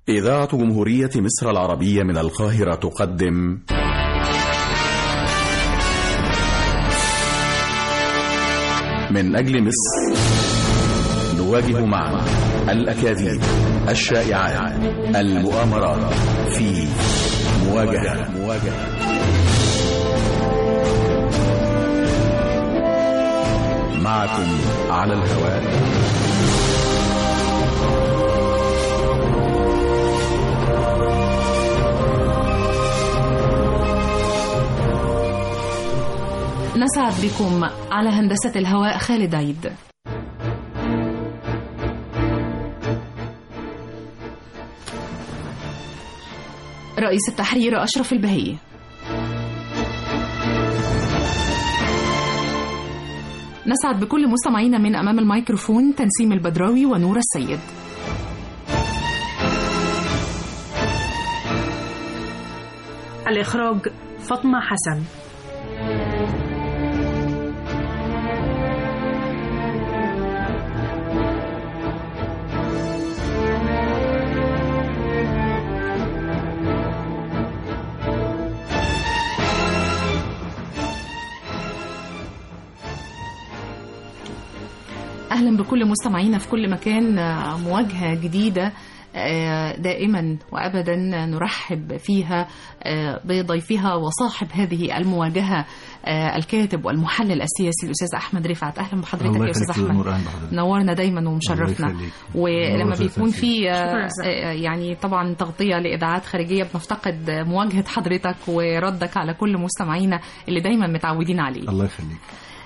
إذاعة جمهورية مصر العربية من القاهرة تقدم من أجل مصر نواجه معا الأكاذيب الشائعات المؤامرات في مواجهة مواجهة معكم على الهواء نسعد بكم على هندسة الهواء خالد عيد رئيس التحرير أشرف البهي نسعد بكل مستمعينا من أمام الميكروفون تنسيم البدراوي ونور السيد الإخراج فاطمة حسن أهلا بكل مستمعينا في كل مكان مواجهة جديدة دائما وابدا نرحب فيها بضيفها وصاحب هذه المواجهه الكاتب والمحلل السياسي الاستاذ احمد رفعت اهلا بحضرتك يا استاذ احمد نورنا دايما ومشرفنا ولما بيكون في يعني طبعا تغطيه لاذاعات خارجيه بنفتقد مواجهه حضرتك وردك على كل مستمعينا اللي دايما متعودين عليه الله يخليك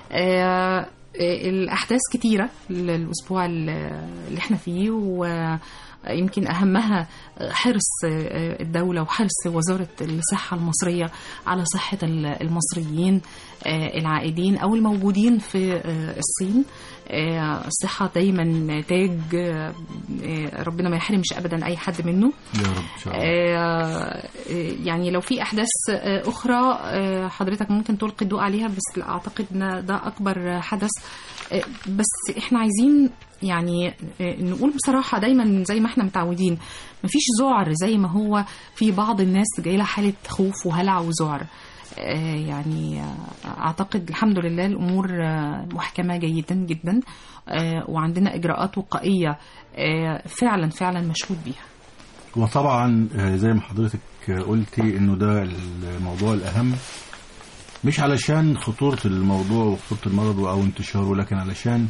الاحداث كتيره الاسبوع اللي احنا فيه و يمكن أهمها حرص الدولة وحرص وزارة الصحة المصرية على صحة المصريين العائدين أو الموجودين في الصين الصحة دايما تاج ربنا ما يحرمش أبدا أي حد منه يا رب إن شاء الله. يعني لو في أحداث أخرى حضرتك ممكن تلقي الضوء عليها بس أعتقد أن ده أكبر حدث بس إحنا عايزين يعني نقول بصراحة دايما زي ما احنا متعودين مفيش ذعر زي ما هو في بعض الناس جاي لها حالة خوف وهلع وذعر يعني اعتقد الحمد لله الامور محكمه جيدا جدا وعندنا اجراءات وقائيه فعلا فعلا مشهود بيها وطبعا زي ما حضرتك قلتي انه ده الموضوع الاهم مش علشان خطوره الموضوع وخطوره المرض او انتشاره لكن علشان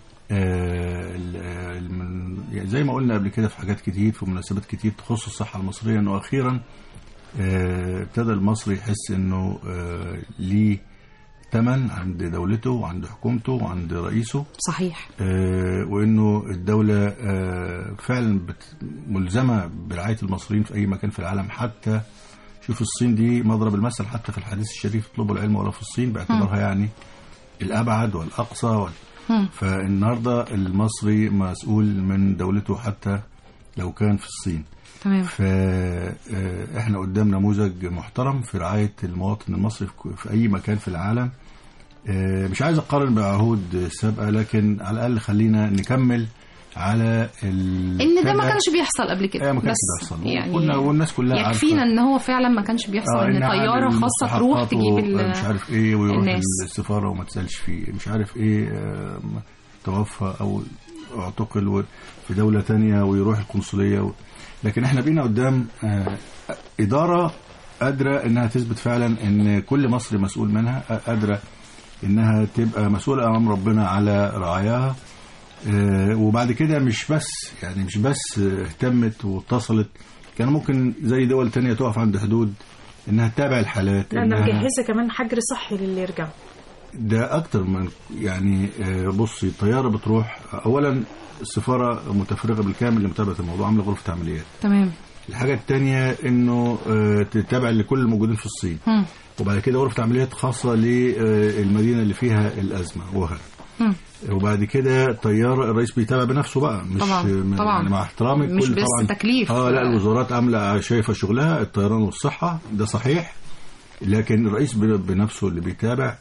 زي ما قلنا قبل كده في حاجات كتير في مناسبات كتير تخص الصحة المصرية انه اخيرا ابتدى المصري يحس انه ليه ثمن عند دولته وعند حكومته وعند رئيسه صحيح وانه الدولة فعلا ملزمة برعاية المصريين في اي مكان في العالم حتى شوف الصين دي مضرب المثل حتى في الحديث الشريف اطلبوا العلم ولا في الصين باعتبارها يعني الابعد والاقصى وال فالنهارده المصري مسؤول من دولته حتى لو كان في الصين تمام فاحنا قدام نموذج محترم في رعايه المواطن المصري في اي مكان في العالم مش عايز اقارن بعهود سابقه لكن على الاقل خلينا نكمل على ان ده ما كانش بيحصل قبل كده ما كانش بيحصل يعني كنا والناس كلها يكفينا ان هو فعلا ما كانش بيحصل آه ان طياره خاصه تروح تجيب مش عارف ايه ويروح الناس. السفاره وما تسالش فيه مش عارف ايه آه توفى او اعتقل في دوله تانية ويروح القنصليه و... لكن احنا بقينا قدام آه اداره قادره انها تثبت فعلا ان كل مصري مسؤول منها قادره انها تبقى مسؤوله امام ربنا على رعاياها وبعد كده مش بس يعني مش بس اهتمت واتصلت كان ممكن زي دول تانية تقف عند حدود انها تتابع الحالات لا انا مجهزه كمان حجر صحي للي يرجع ده اكتر من يعني بصي الطياره بتروح اولا السفاره متفرغه بالكامل لمتابعه الموضوع عامله غرفه عمليات تمام الحاجه الثانيه انه تتابع لكل الموجودين في الصين م. وبعد كده غرفه عمليات خاصه للمدينه اللي فيها الازمه وهكذا وبعد كده الطيار الرئيس بيتابع بنفسه بقى مش طبعا طبعا يعني مع احترامي مش كل بس طبعا تكليف اه لا الوزارات عامله شايفه شغلها الطيران والصحه ده صحيح لكن الرئيس بنفسه اللي بيتابع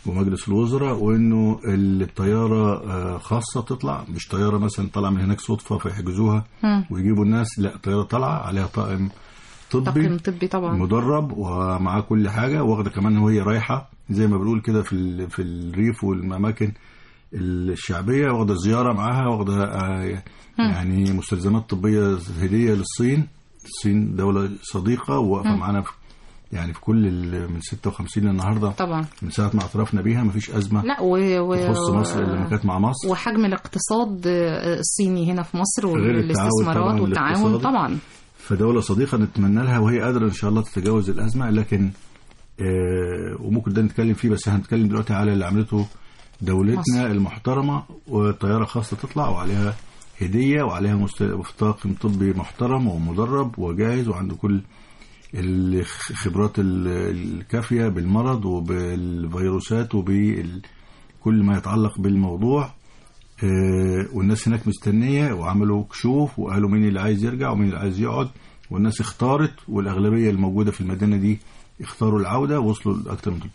ومجلس الوزراء وانه الطياره آه، خاصه تطلع مش طياره مثلا طالعه من هناك صدفه فيحجزوها مم. ويجيبوا الناس لا طياره طالعه عليها طاقم طبي طاقم طبي طبعا مدرب ومعاه كل حاجه واخده كمان وهي رايحه زي ما بنقول كده في ال- في الريف والاماكن الشعبيه واخده زياره معاها واخده آه، يعني مستلزمات طبيه هديه للصين الصين دوله صديقه وواقفه معانا في يعني في كل ال- من 56 للنهارده طبعا من ساعه ما اعترفنا بيها مفيش ازمه لا و... و... تخص مصر اللي ما كانت مع مصر وحجم الاقتصاد آه، الصيني هنا في مصر غير التعاون والاستثمارات طبعاً والتعاون الاقتصادي. طبعا فدولة صديقة نتمنى لها وهي قادرة إن شاء الله تتجاوز الأزمة لكن آه وممكن ده نتكلم فيه بس هنتكلم دلوقتي على اللي عملته دولتنا مصر. المحترمة وطيارة خاصة تطلع وعليها هدية وعليها مست- طاقم طبي محترم ومدرب وجاهز وعنده كل الخبرات ال- الكافية بالمرض وبالفيروسات وبكل ما يتعلق بالموضوع آه، والناس هناك مستنية وعملوا كشوف وقالوا مين اللي عايز يرجع ومين اللي عايز يقعد والناس اختارت والأغلبية الموجودة في المدينة دي اختاروا العودة وصلوا لأكثر من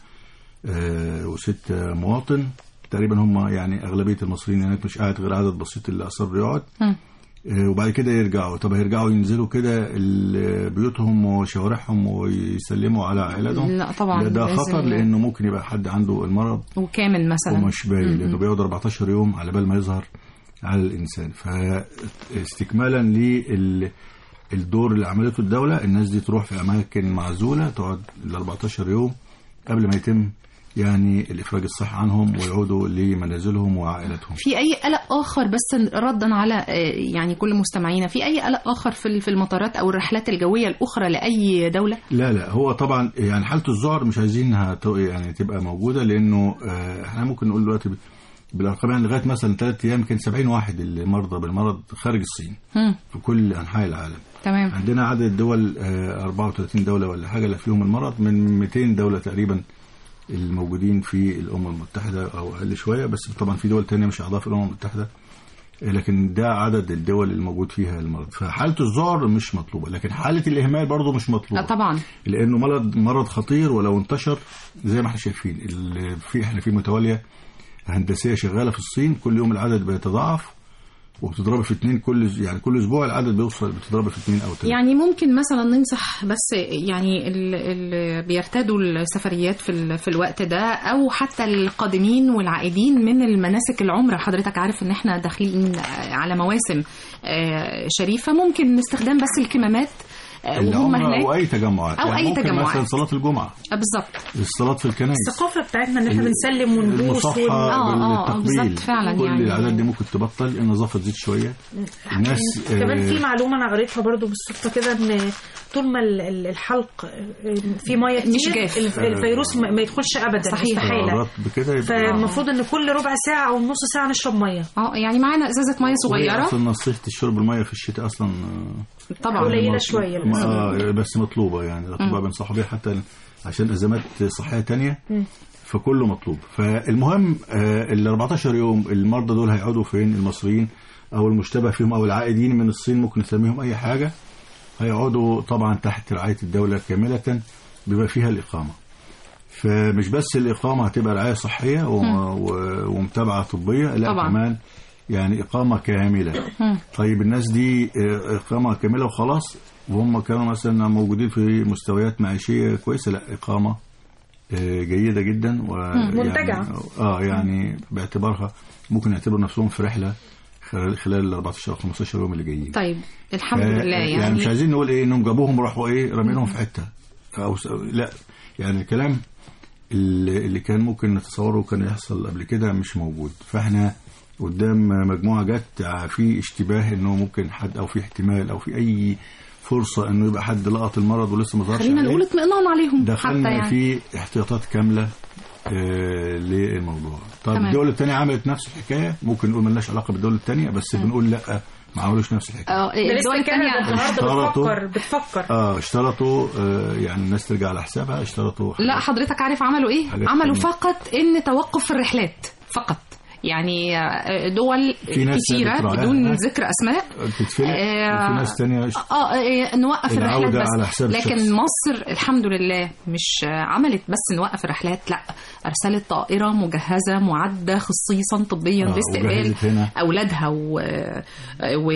306 مواطن تقريبا هم يعني أغلبية المصريين هناك مش قاعد غير عدد بسيط اللي أصر يقعد مم. آه، وبعد كده يرجعوا طب هيرجعوا ينزلوا كده ال- بيوتهم وشوارعهم ويسلموا على عائلاتهم لا طبعا لا ده لازم- خطر لأنه ممكن يبقى حد عنده المرض وكامل مثلا ومش باين لانه بيقعد 14 يوم على بال ما يظهر على الانسان فاستكمالا للدور اللي عملته الدوله الناس دي تروح في اماكن معزوله تقعد ال 14 يوم قبل ما يتم يعني الافراج الصحي عنهم ويعودوا لمنازلهم وعائلتهم في اي قلق اخر بس ردا على آه، يعني كل مستمعينا في اي قلق اخر في في المطارات او الرحلات الجويه الاخرى لاي دوله لا لا هو طبعا يعني حاله الذعر مش عايزينها تو- يعني تبقى موجوده لانه آه، احنا ممكن نقول دلوقتي ب- بالارقام يعني لغايه مثلا ثلاث ايام كان 70 واحد اللي مرضى بالمرض خارج الصين مم. في كل انحاء العالم تمام عندنا عدد دول آه، 34 دولة ولا حاجة اللي فيهم المرض من 200 دولة تقريبا الموجودين في الأمم المتحدة أو أقل شوية بس طبعا في دول تانية مش أعضاء في الأمم المتحدة آه، لكن ده عدد الدول الموجود فيها المرض فحالة الذعر مش مطلوبة لكن حالة الإهمال برضه مش مطلوبة لا طبعا لأنه مرض مرض خطير ولو انتشر زي ما احنا شايفين ال- في احنا في متوالية هندسية شغالة في الصين كل يوم العدد بيتضاعف وبتضرب في اتنين كل يعني كل اسبوع العدد بيوصل بتضرب في اتنين او تلاته يعني ممكن مثلا ننصح بس يعني اللي بيرتادوا السفريات في ال- في الوقت ده او حتى القادمين والعائدين من المناسك العمره حضرتك عارف ان احنا داخلين على مواسم آه، شريفه ممكن استخدام بس الكمامات آه، وهم العمرة هناك او اي تجمعات أو يعني أي ممكن تجمعات. مثلا صلاه الجمعه آه، بالظبط الصلاه في الكنائس الثقافه بتاعتنا ان احنا ال- بنسلم ونبوس المصحة ون... آه، آه، بالتقبيل بالظبط فعلا كل يعني. العادات دي ممكن تبطل النظافه تزيد شويه الناس كمان آه، في معلومه انا قريتها برضو بالصدفه كده ان طول ما ال- ال- الحلق آه، في ميه كتير مش جاف. الف- الفيروس ما ما يدخلش ابدا صحيح. استحاله قرارات بكده يبقى فالمفروض ان كل ربع ساعه او نص ساعه نشرب ميه اه يعني معانا ازازه ميه وهي صغيره اصلا نصيحه الشرب الميه في الشتاء اصلا آه، طبعا قليلة مطلوب- شوية ما- آه بس مطلوبه يعني الاطباء بينصحوا بيها حتى عشان ازمات صحيه تانية فكله مطلوب فالمهم آه ال 14 يوم المرضى دول هيقعدوا فين المصريين او المشتبه فيهم او العائدين من الصين ممكن نسميهم اي حاجه هيقعدوا طبعا تحت رعايه الدوله كامله بما فيها الاقامه فمش بس الاقامه هتبقى رعايه صحيه و... و... ومتابعه طبيه لا طبعا. كمان يعني اقامه كامله طيب الناس دي آه، اقامه كامله وخلاص وهم كانوا مثلا موجودين في مستويات معيشيه كويسه لا اقامه آه، جيده جدا و منتجعة. يعني اه يعني باعتبارها ممكن يعتبروا نفسهم في رحله خلال خلال ال 14 او 15 يوم اللي جايين طيب الحمد آه، لله يعني, يعني, مش عايزين نقول ايه انهم جابوهم راحوا ايه رامينهم في حته او س- لا يعني الكلام اللي اللي كان ممكن نتصوره كان يحصل قبل كده مش موجود فاحنا قدام مجموعه جت في اشتباه انه ممكن حد او في احتمال او في اي فرصه انه يبقى حد لقط المرض ولسه ما ظهرش خلينا عليه. نقول اطمئنان عليهم حتى دخلنا يعني في احتياطات كامله آه للموضوع طب تمام. الدول الثانيه عملت نفس الحكايه ممكن نقول ملناش علاقه بالدول الثانيه بس بنقول لا ما عملوش نفس الحكايه اه ده الدول لسه كندا الثانيه النهارده اشترطوا. بتفكر بتفكر اه اشترطوا آه يعني الناس ترجع على حسابها اشترطوا لا حضرتك عارف عملوا ايه حاجات عملوا تانية. فقط ان توقف الرحلات فقط يعني آه، دول في ناس كتيره بتراعيها. بدون ذكر اسماء تتفلق آه، وفي ناس تانية اه آه، نوقف الرحلات العودة بس على حساب لكن الشخص. مصر الحمد لله مش آه، عملت بس نوقف الرحلات لا ارسلت طائره مجهزه معده خصيصا طبيا آه، لاستقبال وجهزت هنا. اولادها و... و...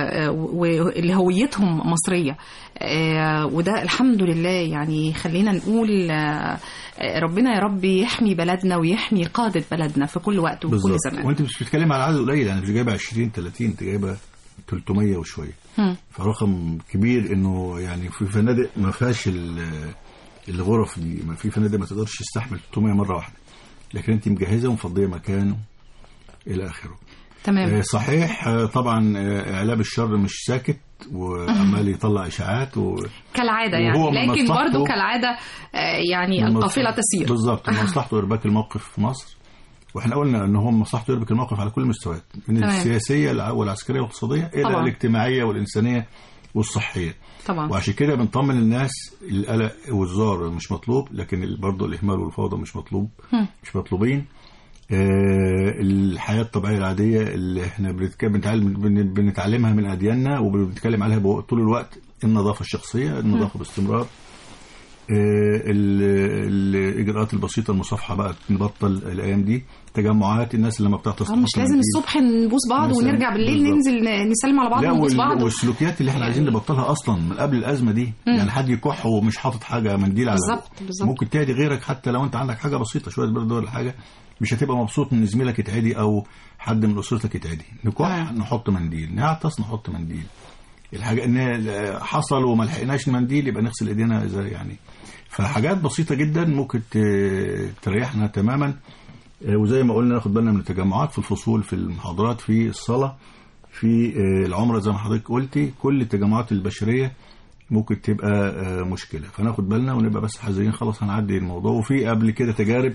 واللي هويتهم مصريه آه، وده الحمد لله يعني خلينا نقول آه، ربنا يا رب يحمي بلدنا ويحمي قاده بلدنا في كل وقت وكل بالظبط زمان وانت مش بتتكلم على عدد قليل يعني مش جايبه 20 30 انت جايبه 300 وشويه هم. فرقم كبير انه يعني في فنادق ما فيهاش ال- الغرف دي ما في فنادق ما تقدرش تستحمل 300 مره واحده لكن انت مجهزه ومفضيه مكانه الى اخره تمام آه، صحيح آه، طبعا آه، اعلام الشر مش ساكت وعمال يطلع اشاعات و... كالعاده يعني وهو من لكن مصلحته- برضو كالعاده آه، يعني من القافله مصلحته- تسير بالظبط من مصلحته ارباك الموقف في مصر واحنا قلنا ان هو من مصلحته يربك الموقف على كل المستويات من تمام. السياسيه الع- والعسكريه والاقتصاديه الى طبعا. الاجتماعيه والانسانيه والصحيه طبعا وعشان كده بنطمن الناس القلق والذعر مش مطلوب لكن برضه الاهمال والفوضى مش مطلوب هم. مش مطلوبين آه، الحياه الطبيعيه العاديه اللي احنا بنتك- بنتعلم بن- بنتعلمها من ادياننا وبنتكلم عليها بو- طول الوقت النظافه الشخصيه النظافه باستمرار آه، ال- الاجراءات البسيطه المصافحه بقى نبطل الايام دي تجمعات الناس اللي لما بتعطس اه مش تحط لازم منديل. الصبح نبوس بعض مثلاً. ونرجع بالليل بالظبط. ننزل ن- نسلم على بعض لا ونبوس وال- بعض والسلوكيات اللي احنا عايزين نبطلها اصلا من قبل الازمه دي يعني حد يكح ومش حاطط حاجه منديل على بالظبط، بقه. بالظبط. ممكن تعدي غيرك حتى لو انت عندك حاجه بسيطه شويه برد ولا حاجه مش هتبقى مبسوط ان زميلك يتعدي او حد من اسرتك يتعدي نكح تمام. نحط منديل نعطس نحط منديل الحاجه ان حصل وما لحقناش منديل يبقى نغسل ايدينا زي يعني فحاجات بسيطه جدا ممكن ت- تريحنا تماما آه، وزي ما قلنا ناخد بالنا من التجمعات في الفصول في المحاضرات في الصلاه في آه، العمره زي ما حضرتك قلتي كل التجمعات البشريه ممكن تبقى آه، مشكله فناخد بالنا ونبقى بس حذرين خلاص هنعدي الموضوع وفي قبل كده تجارب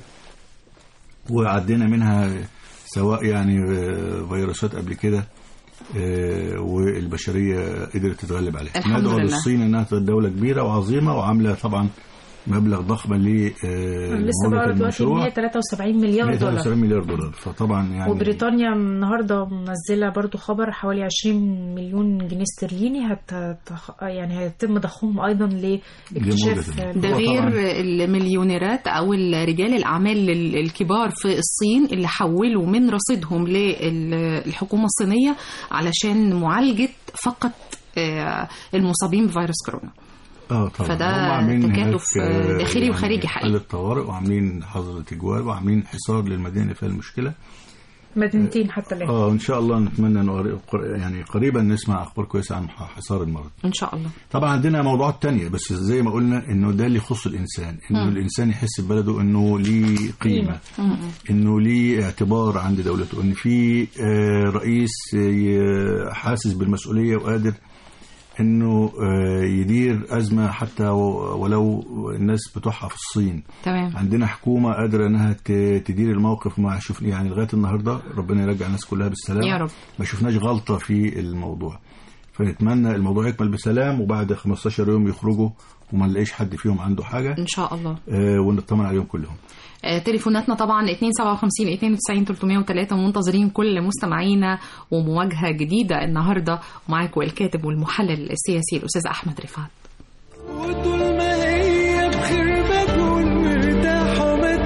وعدينا منها سواء يعني آه، فيروسات قبل كده آه، والبشريه قدرت تتغلب عليها الحمد ندعو لله. للصين انها تبقى دوله كبيره وعظيمه وعامله طبعا مبلغ ضخم ل لسه بقى دلوقتي 173 مليار دولار 173 مليار دولار فطبعا يعني وبريطانيا النهارده منزله برضو خبر حوالي 20 مليون جنيه استرليني هت هت- يعني هيتم ضخهم ايضا لاكتشاف لمدة. ده هو غير طبعاً- المليونيرات او رجال الاعمال ال- الكبار في الصين اللي حولوا من رصيدهم للحكومه الصينيه علشان معالجه فقط آه، المصابين بفيروس كورونا اه طبعا فده هم عاملين تكاتف هناك، آه، داخلي وخارجي حقيقي. حالة طوارئ وعاملين حظر تجوال وعاملين حصار للمدينه اللي فيها المشكله مدينتين حتى الان اه ان شاء الله نتمنى انه قري- قر- يعني قريبا نسمع اخبار كويسه عن حصار المرض ان شاء الله طبعا عندنا موضوعات تانية بس زي ما قلنا انه ده اللي يخص الانسان انه الانسان يحس ببلده انه ليه قيمه انه ليه اعتبار عند دولته ان في آه، رئيس آه، حاسس بالمسؤوليه وقادر انه آه، يدير ازمه حتى و- ولو الناس بتوعها في الصين تمام عندنا حكومه قادره انها ت- تدير الموقف ما شفنا يعني لغايه النهارده ربنا يرجع الناس كلها بالسلامه يا رب. ما شفناش غلطه في الموضوع فنتمنى الموضوع يكمل بسلام وبعد 15 يوم يخرجوا وما نلاقيش حد فيهم عنده حاجه ان شاء الله آه، ونطمن عليهم كلهم آه، تليفوناتنا طبعا 257 92 303 منتظرين كل مستمعينا ومواجهه جديده النهارده ومعاكم الكاتب والمحلل السياسي الاستاذ احمد رفعت وطول ما هي بخير بكون مرتاح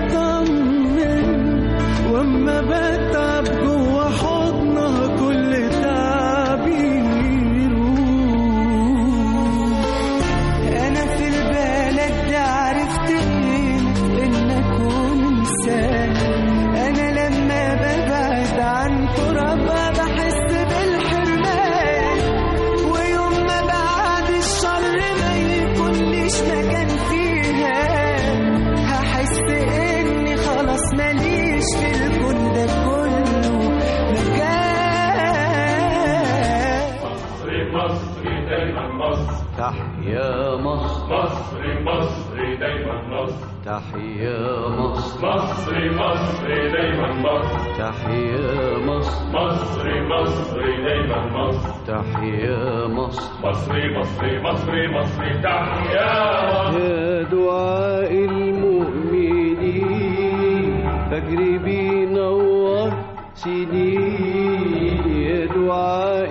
ومطمن واما بتعب جوا حضنها كل تعبي يروح انا في البلد دي عرفت قيمة ان اكون انسان انا لما ببعد عن ترابها بحس بالحرمان ويوم ما بعد الشر ما يكونليش مكان فيها هحس اني خلاص ماليش في الكون ده كله مكان مصري دايما مصر تحيا مصر مصري مصري دايما مصر تحيا مصر مصري مصري دايما مصر تحيا مصر مصري مصري دايما مصر تحيا مصر مصري مصري مصري مصري تحيا مصر يا دعاء المؤمنين فجري بينور سنين يا دعاء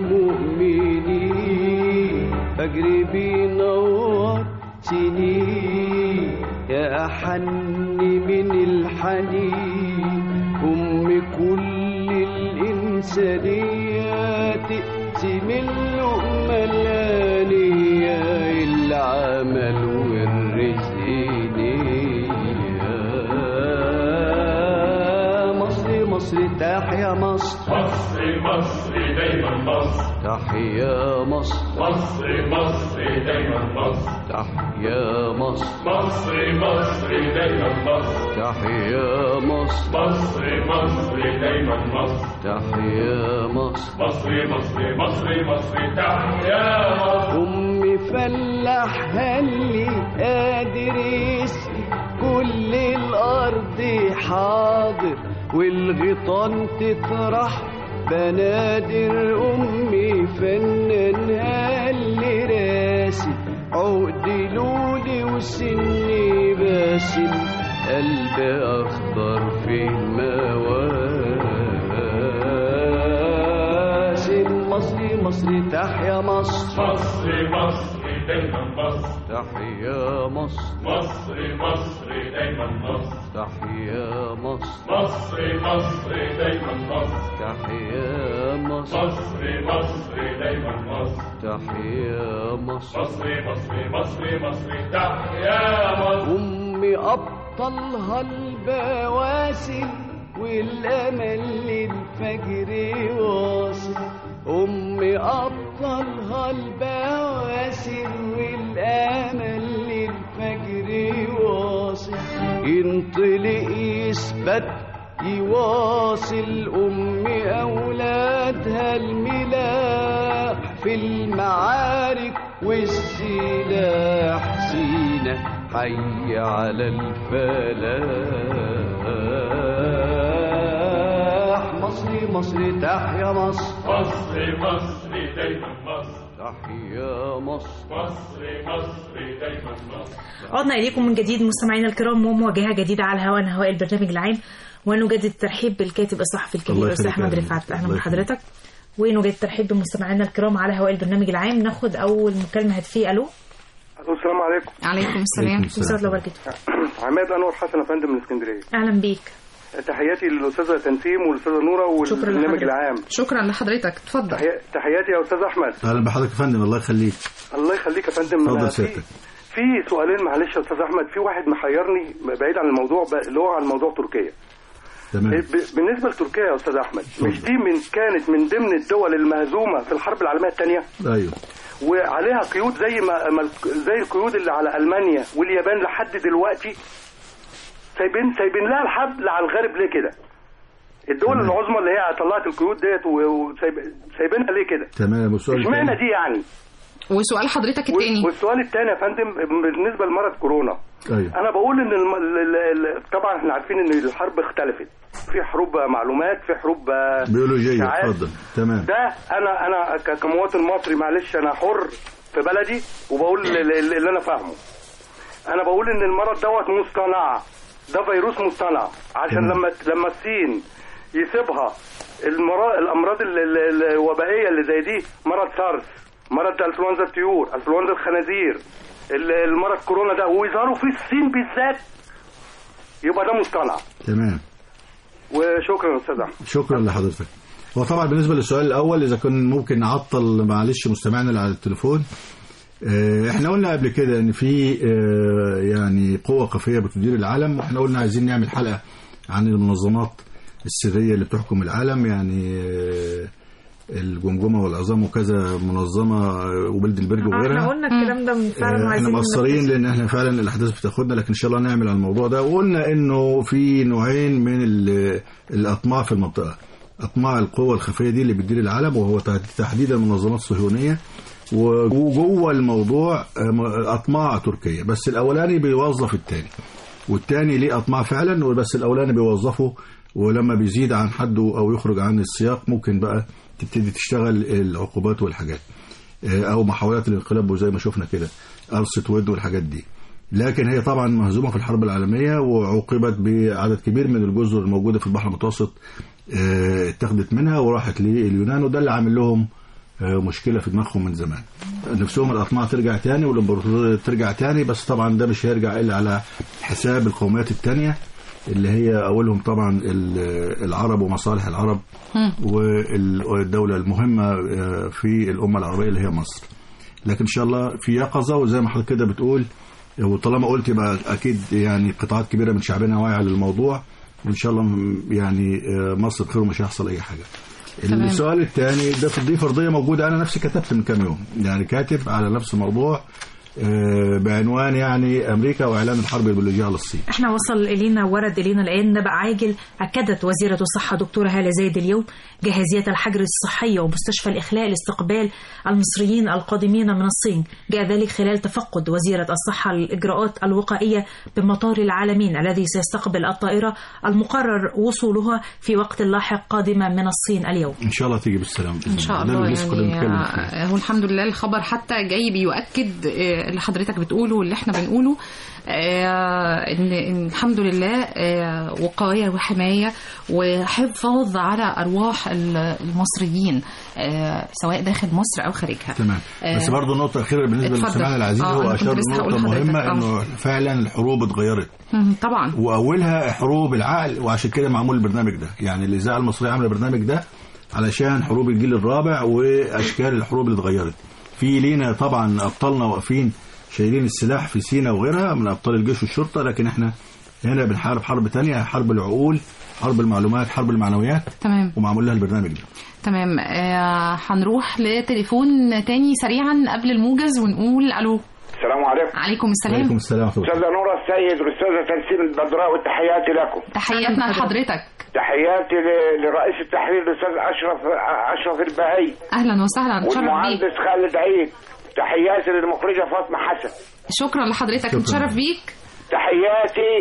المؤمنين فجر بينور سنين يا أحن من الحنين أم كل الإنسانيات تقسم اللقمة الآنية العمل والرزق نية مصر مصر تحيا مصر مصر مصر دايما مصر تحيا مصر مصر مصر دايما مصر تحيا مصر مصر مصر دايما مصر تحيا مصر مصر مصر دايما مصر تحيا مصر مصر مصر مصر مصر تحيا مصر أمي فلاح هلي قادر يسقي كل الأرض حاضر والغيطان تطرح بنادر أمي فنان هلي راسي عقد لولي وسني باسم قلبي أخضر في مواسم مصري مصري تحيا مصر مصر مصر دايما مصر تحيا مصر مصر مصر دايما مصر تحيا مصر مصر مصر دايما مصر تحيا مصر مصر مصر دايما مصر تحيا مصر مصر مصر مصر مصر تحيا مصر أمي أبطلها البواسل والأمل للفجر واصل أمي أبطلها البواسل والأمل للفجر واصل ينطلق يثبت يواصل أمي أولادها الملاح في المعارك والسلاح سينا حي على الفلاح مصري مصري تحيا مصر مصر مصر دايما مصر تحيا مصر مصر مصر دايما مصر عدنا إليكم من جديد مستمعينا الكرام ومواجهة جديدة على الهواء هواء البرنامج العام ونجدد الترحيب بالكاتب الصحفي الله الكبير يخليك أستاذ أحمد يا رفعت فندم. أهلا الله بحضرتك ونجدد الترحيب بمستمعينا الكرام على هواء البرنامج العام ناخد أول مكالمة هاتفية ألو الو السلام عليكم عليكم السلام عليكم ورحمة الله وبركاته عماد انور حسن يا فندم من اسكندريه أهلا بيك تحياتي للاستاذه تنسيم والاستاذه نوره شكرا والبرنامج لحضرتك. العام شكرا لحضرتك اتفضل تحيا- تحياتي يا استاذ احمد اهلا بحضرتك يا فندم الله يخليك الله يخليك يا فندم اتفضل أنا في سيادتك. في سؤالين معلش يا استاذ احمد في واحد محيرني بعيد عن الموضوع ب- اللي هو عن موضوع تركيا تمام ب- بالنسبه لتركيا يا استاذ احمد مش دي من كانت من ضمن الدول المهزومه في الحرب العالميه الثانيه ايوه وعليها قيود زي ما ما الك- زي القيود اللي على المانيا واليابان لحد دلوقتي سايبين سايبين لها الحبل على الغارب ليه كده؟ الدول تمام. العظمى اللي هي طلعت القيود ديت وسايبينها ليه كده؟ تمام والسؤال اشمعنى الثاني؟ دي يعني؟ وسؤال حضرتك و- التاني والسؤال الثاني يا فندم بالنسبه لمرض كورونا ايوه انا بقول ان الم... ال- ال- ال- طبعا احنا عارفين ان الحرب اختلفت في حروب معلومات في حروب بيولوجيه إشاعات. اتفضل تمام ده انا انا ك- كمواطن مصري معلش انا حر في بلدي وبقول ال- ال- اللي انا فاهمه انا بقول ان المرض دوت مصطنع ده فيروس مصطنع عشان تمام. لما لما الصين يسيبها المرا... الامراض ال- ال- الوبائيه اللي زي دي مرض سارس مرض انفلونزا الطيور انفلونزا الخنازير ال- المرض كورونا ده ويظهروا في الصين بالذات يبقى ده مصطنع تمام وشكرا يا استاذ احمد شكرا لحضرتك هو طبعا بالنسبه للسؤال الاول اذا كان ممكن نعطل معلش مستمعنا اللي على التليفون آه، احنا قلنا قبل كده ان في آه، يعني قوه خفيه بتدير العالم واحنا قلنا عايزين نعمل حلقه عن المنظمات السريه اللي بتحكم العالم يعني آه، الجمجمه والعظام وكذا منظمه آه، وبلد البرج احنا وغيرها قلنا الكلام ده من فعلا آه، احنا وعايزين مقصرين ننفذه. لان احنا فعلا الاحداث بتاخدنا لكن ان شاء الله نعمل على الموضوع ده وقلنا انه في نوعين من ال- الاطماع في المنطقه اطماع القوى الخفيه دي اللي بتدير العالم وهو تحد- تحديدا المنظمات الصهيونيه وجوه الموضوع آه، اطماع تركيه بس الاولاني بيوظف الثاني والتاني ليه اطماع فعلا بس الاولاني بيوظفه ولما بيزيد عن حده او يخرج عن السياق ممكن بقى تبتدي تشتغل العقوبات والحاجات آه، او محاولات الانقلاب وزي ما شفنا كده قرصة ود والحاجات دي لكن هي طبعا مهزومه في الحرب العالميه وعوقبت بعدد كبير من الجزر الموجوده في البحر المتوسط آه، اتخذت منها وراحت لليونان وده اللي عامل لهم آه، مشكله في دماغهم من زمان نفسهم الاطماع ترجع تاني والامبراطوريه ترجع تاني بس طبعا ده مش هيرجع الا على حساب القوميات التانيه اللي هي اولهم طبعا ال- العرب ومصالح العرب وال- والدوله المهمه آه، في الامه العربيه اللي هي مصر لكن ان شاء الله في يقظه وزي ما حضرتك كده بتقول وطالما قلت يبقى اكيد يعني قطاعات كبيره من شعبنا واعيه للموضوع وان شاء الله م- يعني آه، مصر بخير ومش هيحصل اي حاجه تمام. السؤال الثاني ده دي فرضيه موجوده انا نفسي كتبت من كام يوم يعني كاتب على نفس الموضوع آه، بعنوان يعني امريكا واعلان الحرب البيولوجيه على الصين احنا وصل الينا ورد الينا الان نبأ عاجل اكدت وزيره الصحه دكتوره هاله زايد اليوم جاهزيه الحجر الصحيه ومستشفى الاخلاء لاستقبال المصريين القادمين من الصين جاء ذلك خلال تفقد وزيره الصحه الاجراءات الوقائيه بمطار العالمين الذي سيستقبل الطائره المقرر وصولها في وقت لاحق قادمه من الصين اليوم ان شاء الله تيجي بالسلامه بإذن ان شاء ده الله اللي لسه كنا بنتكلم يعني فيه. آه، هو الحمد لله الخبر حتى جاي بيؤكد آه، اللي حضرتك بتقوله واللي احنا بنقوله آه، ان إن الحمد لله آه، وقايه وحمايه وحفاظ على ارواح ال- المصريين آه، سواء داخل مصر او خارجها تمام بس آه، برضه نقطة أخيرة بالنسبة اتفضل. لسماعنا العزيز آه، هو أنا كنت أشار لسه هقول نقطة مهمة لحضرتك. آه. إنه فعلا الحروب اتغيرت مم، طبعا وأولها حروب العقل وعشان كده معمول البرنامج ده يعني الإذاعة المصرية عاملة البرنامج ده علشان حروب الجيل الرابع وأشكال الحروب اللي اتغيرت في لينا طبعا أبطالنا واقفين شايلين السلاح في سينا وغيرها من أبطال الجيش والشرطة لكن إحنا هنا بنحارب حرب تانية حرب العقول حرب المعلومات حرب المعنويات تمام ومعمول لها البرنامج ده تمام آه، هنروح لتليفون تاني سريعا قبل الموجز ونقول الو السلام عليكم عليكم السلام عليكم السلام ورحمة الله استاذه نورة السيد والاستاذه تنسيم البدراء وتحياتي لكم تحياتنا لحضرتك تحياتي ل- لرئيس التحرير الاستاذ اشرف اشرف البهي اهلا وسهلا نتشرف بيك والمهندس خالد عيد تحياتي للمخرجه فاطمه حسن شكرا لحضرتك شكراً. نتشرف بيك تحياتي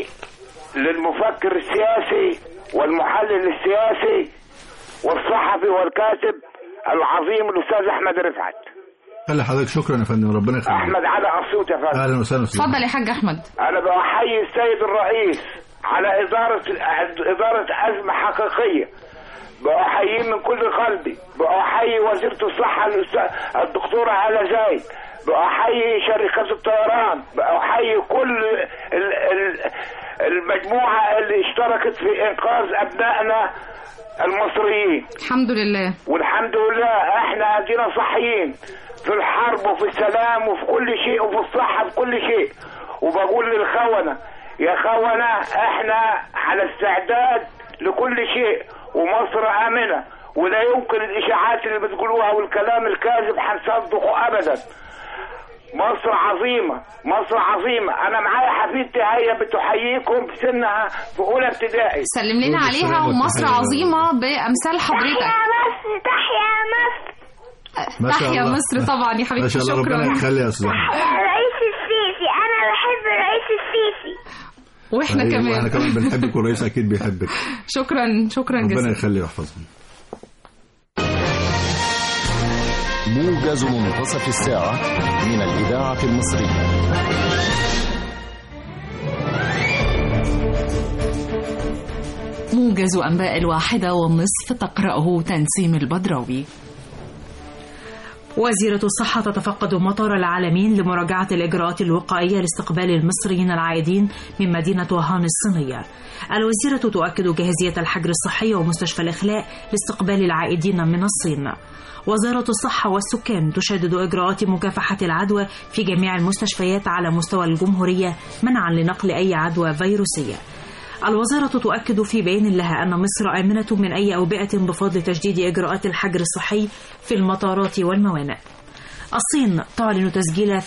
للمفكر السياسي والمحلل السياسي والصحفي والكاتب العظيم الاستاذ احمد رفعت خلي حضرتك شكرا يا فندم ربنا يخليك احمد على اسيوط يا فندم اهلا وسهلا أستاذ اتفضل يا حاج احمد انا بحيي السيد الرئيس على اداره اداره ازمه حقيقيه بحييه من كل قلبي بحيي وزيره الصحه الأستاذ- الدكتوره هاله زايد بحيي شركات الطيران بحيي كل ال- ال- المجموعه اللي اشتركت في انقاذ ابنائنا المصريين الحمد لله والحمد لله احنا ادينا صحيين في الحرب وفي السلام وفي كل شيء وفي الصحة في كل شيء وبقول للخونة يا خونة احنا على استعداد لكل شيء ومصر آمنة ولا يمكن الإشاعات اللي بتقولوها والكلام الكاذب هنصدقه أبدا مصر عظيمة مصر عظيمة أنا معايا حفيدتي هي بتحييكم بسنها في أولى ابتدائي سلم لنا كل عليها السلام ومصر والتحية. عظيمة بأمثال حضرتك مصر تحيا مصر ما شاء تحيا الله. مصر طبعا يا ما حبيبتي شاء الله ربنا شكرا يخلي يا استاذ أحمد. رئيس السيسي انا بحب رئيس السيسي واحنا أيوة، كمان احنا كمان بنحبك والرئيس اكيد بيحبك شكرا شكرا ربنا جزيلا يخلي ويحفظهم موجز منتصف الساعة من الإذاعة المصرية موجز أنباء الواحدة والنصف تقرأه تنسيم البدراوي وزيرة الصحة تتفقد مطار العالمين لمراجعة الإجراءات الوقائية لاستقبال المصريين العائدين من مدينة وهان الصينية. الوزيرة تؤكد جاهزية الحجر الصحي ومستشفى الإخلاء لاستقبال العائدين من الصين. وزارة الصحة والسكان تشدد إجراءات مكافحة العدوى في جميع المستشفيات على مستوى الجمهورية منعا لنقل أي عدوى فيروسية. الوزارة تؤكد في بيان لها أن مصر آمنة من أي أوبئة بفضل تجديد إجراءات الحجر الصحي في المطارات والموانئ. الصين تعلن تسجيل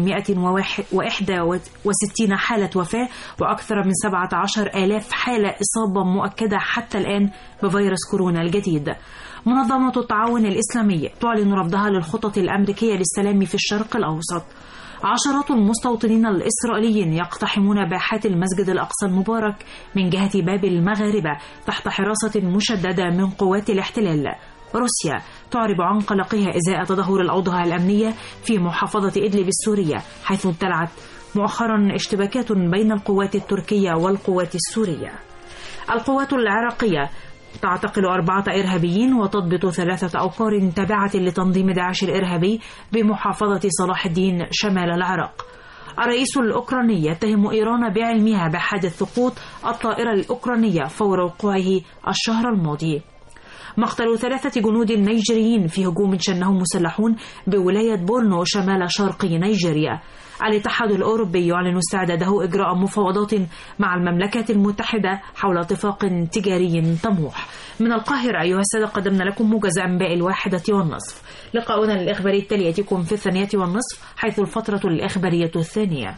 361 حالة وفاة وأكثر من 17 آلاف حالة إصابة مؤكدة حتى الآن بفيروس كورونا الجديد. منظمة التعاون الإسلامي تعلن رفضها للخطط الأمريكية للسلام في الشرق الأوسط. عشرات المستوطنين الإسرائيليين يقتحمون باحات المسجد الأقصى المبارك من جهة باب المغاربة تحت حراسة مشددة من قوات الاحتلال روسيا تعرب عن قلقها إزاء تدهور الأوضاع الأمنية في محافظة إدلب السورية حيث ابتلعت مؤخرا اشتباكات بين القوات التركية والقوات السورية القوات العراقية تعتقل أربعة إرهابيين وتضبط ثلاثة أوقار تابعة لتنظيم داعش الإرهابي بمحافظة صلاح الدين شمال العراق الرئيس الأوكراني يتهم إيران بعلمها بحادث سقوط الطائرة الأوكرانية فور وقوعه الشهر الماضي مقتل ثلاثة جنود نيجيريين في هجوم شنه مسلحون بولاية بورنو شمال شرقي نيجيريا الاتحاد الأوروبي يعلن استعداده إجراء مفاوضات مع المملكة المتحدة حول اتفاق تجاري طموح من القاهرة أيها السادة قدمنا لكم موجز أنباء الواحدة والنصف لقاؤنا الإخباري التالي يأتيكم في الثانية والنصف حيث الفترة الإخبارية الثانية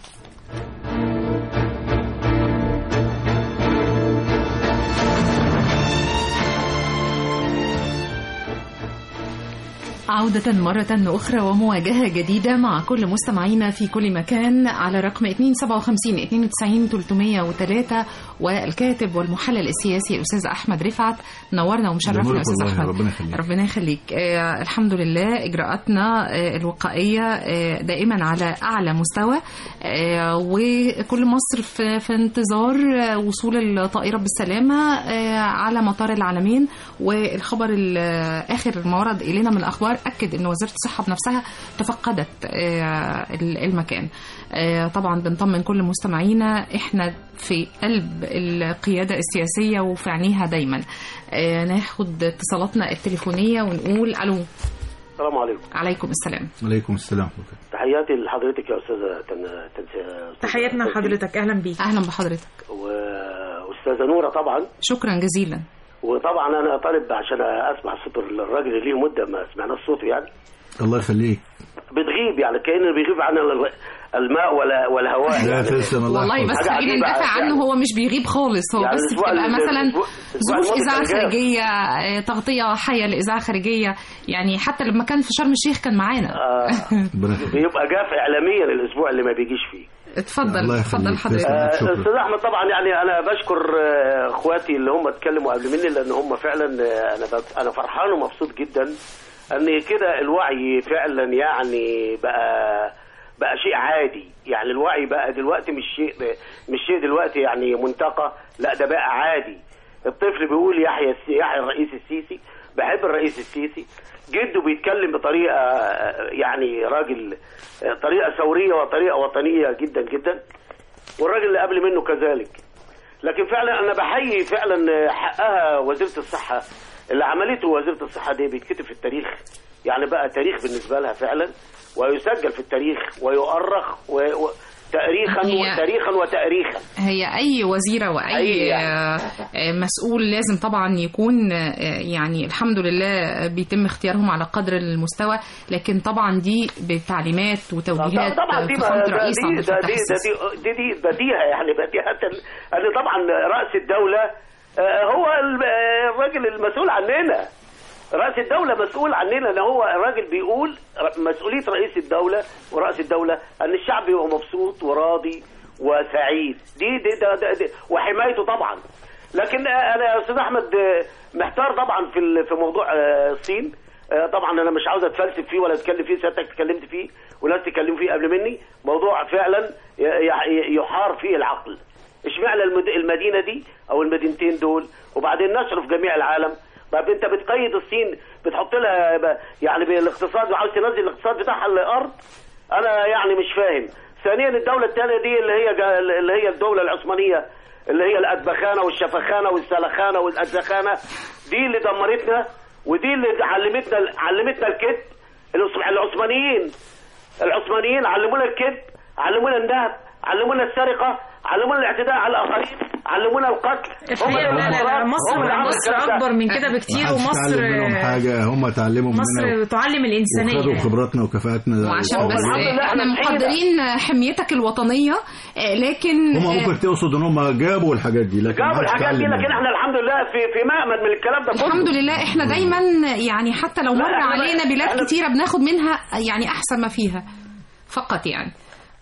عودة مرة أخرى ومواجهة جديدة مع كل مستمعينا في كل مكان على رقم 257 92 303 والكاتب والمحلل السياسي الأستاذ أحمد رفعت نورنا ومشرفنا يا أستاذ أحمد ربنا يخليك ربنا يخليك آه الحمد لله إجراءاتنا آه الوقائية آه دائما على أعلى مستوى آه وكل مصر في, في انتظار آه وصول الطائرة بالسلامة آه على مطار العالمين والخبر آخر ما ورد إلينا من الأخبار أكد أن وزارة الصحة بنفسها تفقدت آه المكان آه طبعا بنطمن كل مستمعينا احنا في قلب القيادة السياسية وفي عينيها دايما آه ناخد اتصالاتنا التليفونية ونقول ألو السلام عليكم عليكم السلام عليكم السلام تحياتي لحضرتك يا استاذه تن... تن... تحياتنا لحضرتك اهلا بيك اهلا بحضرتك واستاذه نوره طبعا شكرا جزيلا وطبعا انا طالب عشان اسمع صوت الراجل اللي ليه مده ما سمعناش صوته يعني الله يخليك بتغيب يعني كانه بيغيب عن الماء ولا والهواء لا يعني تسلم الله والله بس خلينا ندافع عنه هو مش بيغيب خالص هو يعني بس الأسبوع بتبقى اللي- مثلا الأسبوع- ظروف الأسبوع اذاعه الماضي كان جاي. خارجيه آه، تغطيه حيه لاذاعه خارجيه يعني حتى لما كان في شرم الشيخ كان معانا آه بيبقى جاف اعلاميا الاسبوع اللي ما بيجيش فيه اتفضل اتفضل حضرتك آه، استاذ احمد طبعا يعني انا بشكر آه، اخواتي اللي هم اتكلموا قبل مني لان هم فعلا آه، انا بت- انا فرحان ومبسوط جدا ان كده الوعي فعلا يعني بقى بقى شيء عادي يعني الوعي بقى دلوقتي مش شيء مش شيء دلوقتي يعني منتقى لا ده بقى عادي الطفل بيقول يحيى السي- يحيى الرئيس السيسي بحب الرئيس السيسي جده بيتكلم بطريقه آه، يعني راجل آه، طريقه ثوريه وطريقه وطنيه جدا جدا والراجل اللي قبل منه كذلك لكن فعلا انا بحيي فعلا حقها وزيره الصحه اللي عملته وزيره الصحه دي بيتكتب في التاريخ يعني بقى تاريخ بالنسبه لها فعلا ويسجل في التاريخ ويؤرخ و... و... تاريخا هي- وتاريخا وتاريخا هي اي وزيره واي أي آه، آه، مسؤول لازم طبعا يكون آه، يعني الحمد لله بيتم اختيارهم على قدر المستوى لكن طبعا دي بتعليمات وتوجيهات طبعا دي فخامه ده الرئيس دي عبد ده الفتاح دي السيسي ده دي دي دي بديهه يعني بديهه ان طبعا راس الدوله آه، هو ال- آه، الراجل المسؤول عننا راس الدوله مسؤول عننا ان هو الراجل بيقول ر- مسؤوليه رئيس الدوله ورئيس الدوله ان الشعب يبقى مبسوط وراضي وسعيد دي دي ده ده دي وحمايته طبعا لكن آه، انا يا استاذ احمد آه، محتار طبعا في ال- في موضوع آه، الصين آه، طبعا انا مش عاوز اتفلسف فيه ولا اتكلم فيه سيادتك اتكلمت فيه وناس تكلموا فيه قبل مني موضوع فعلا ي- ي- يحار فيه العقل اشمعنى المد- المدينه دي او المدينتين دول وبعدين نشر في جميع العالم طب انت بتقيد الصين بتحط لها ب- يعني بالاقتصاد وعاوز تنزل الاقتصاد بتاعها للارض انا يعني مش فاهم ثانيا الدوله الثانيه دي اللي هي جا- اللي هي الدوله العثمانيه اللي هي الأدبخانة والشفخانة والسلخانة والأدزخانة دي اللي دمرتنا ودي اللي علمتنا علمتنا الكذب العث- العثمانيين العثمانيين علمونا الكذب علمونا النهب علمونا السرقة علمونا الاعتداء على الآخرين علمونا القتل هم الحقيقة اللي لا لا لا هم مصر اللي عملوا مصر الكلام ده. أكبر من كده بكتير محدش ومصر اتعلم منهم حاجه هم اتعلموا مننا مصر تعلم وخدوا الإنسانية خبراتنا وكفاءاتنا وعشان بس احنا مقدرين حميتك الوطنيه آه، لكن هم آه، ممكن تقصد ان هم جابوا الحاجات دي لكن جابوا محدش الحاجات دي اتعلم لكن منهم. احنا الحمد لله في في مأمن من الكلام ده كله الحمد لله احنا دايما يعني حتى لو لا، مر احنا- علينا بلاد احنا- كتيره بناخد منها يعني احسن ما فيها فقط يعني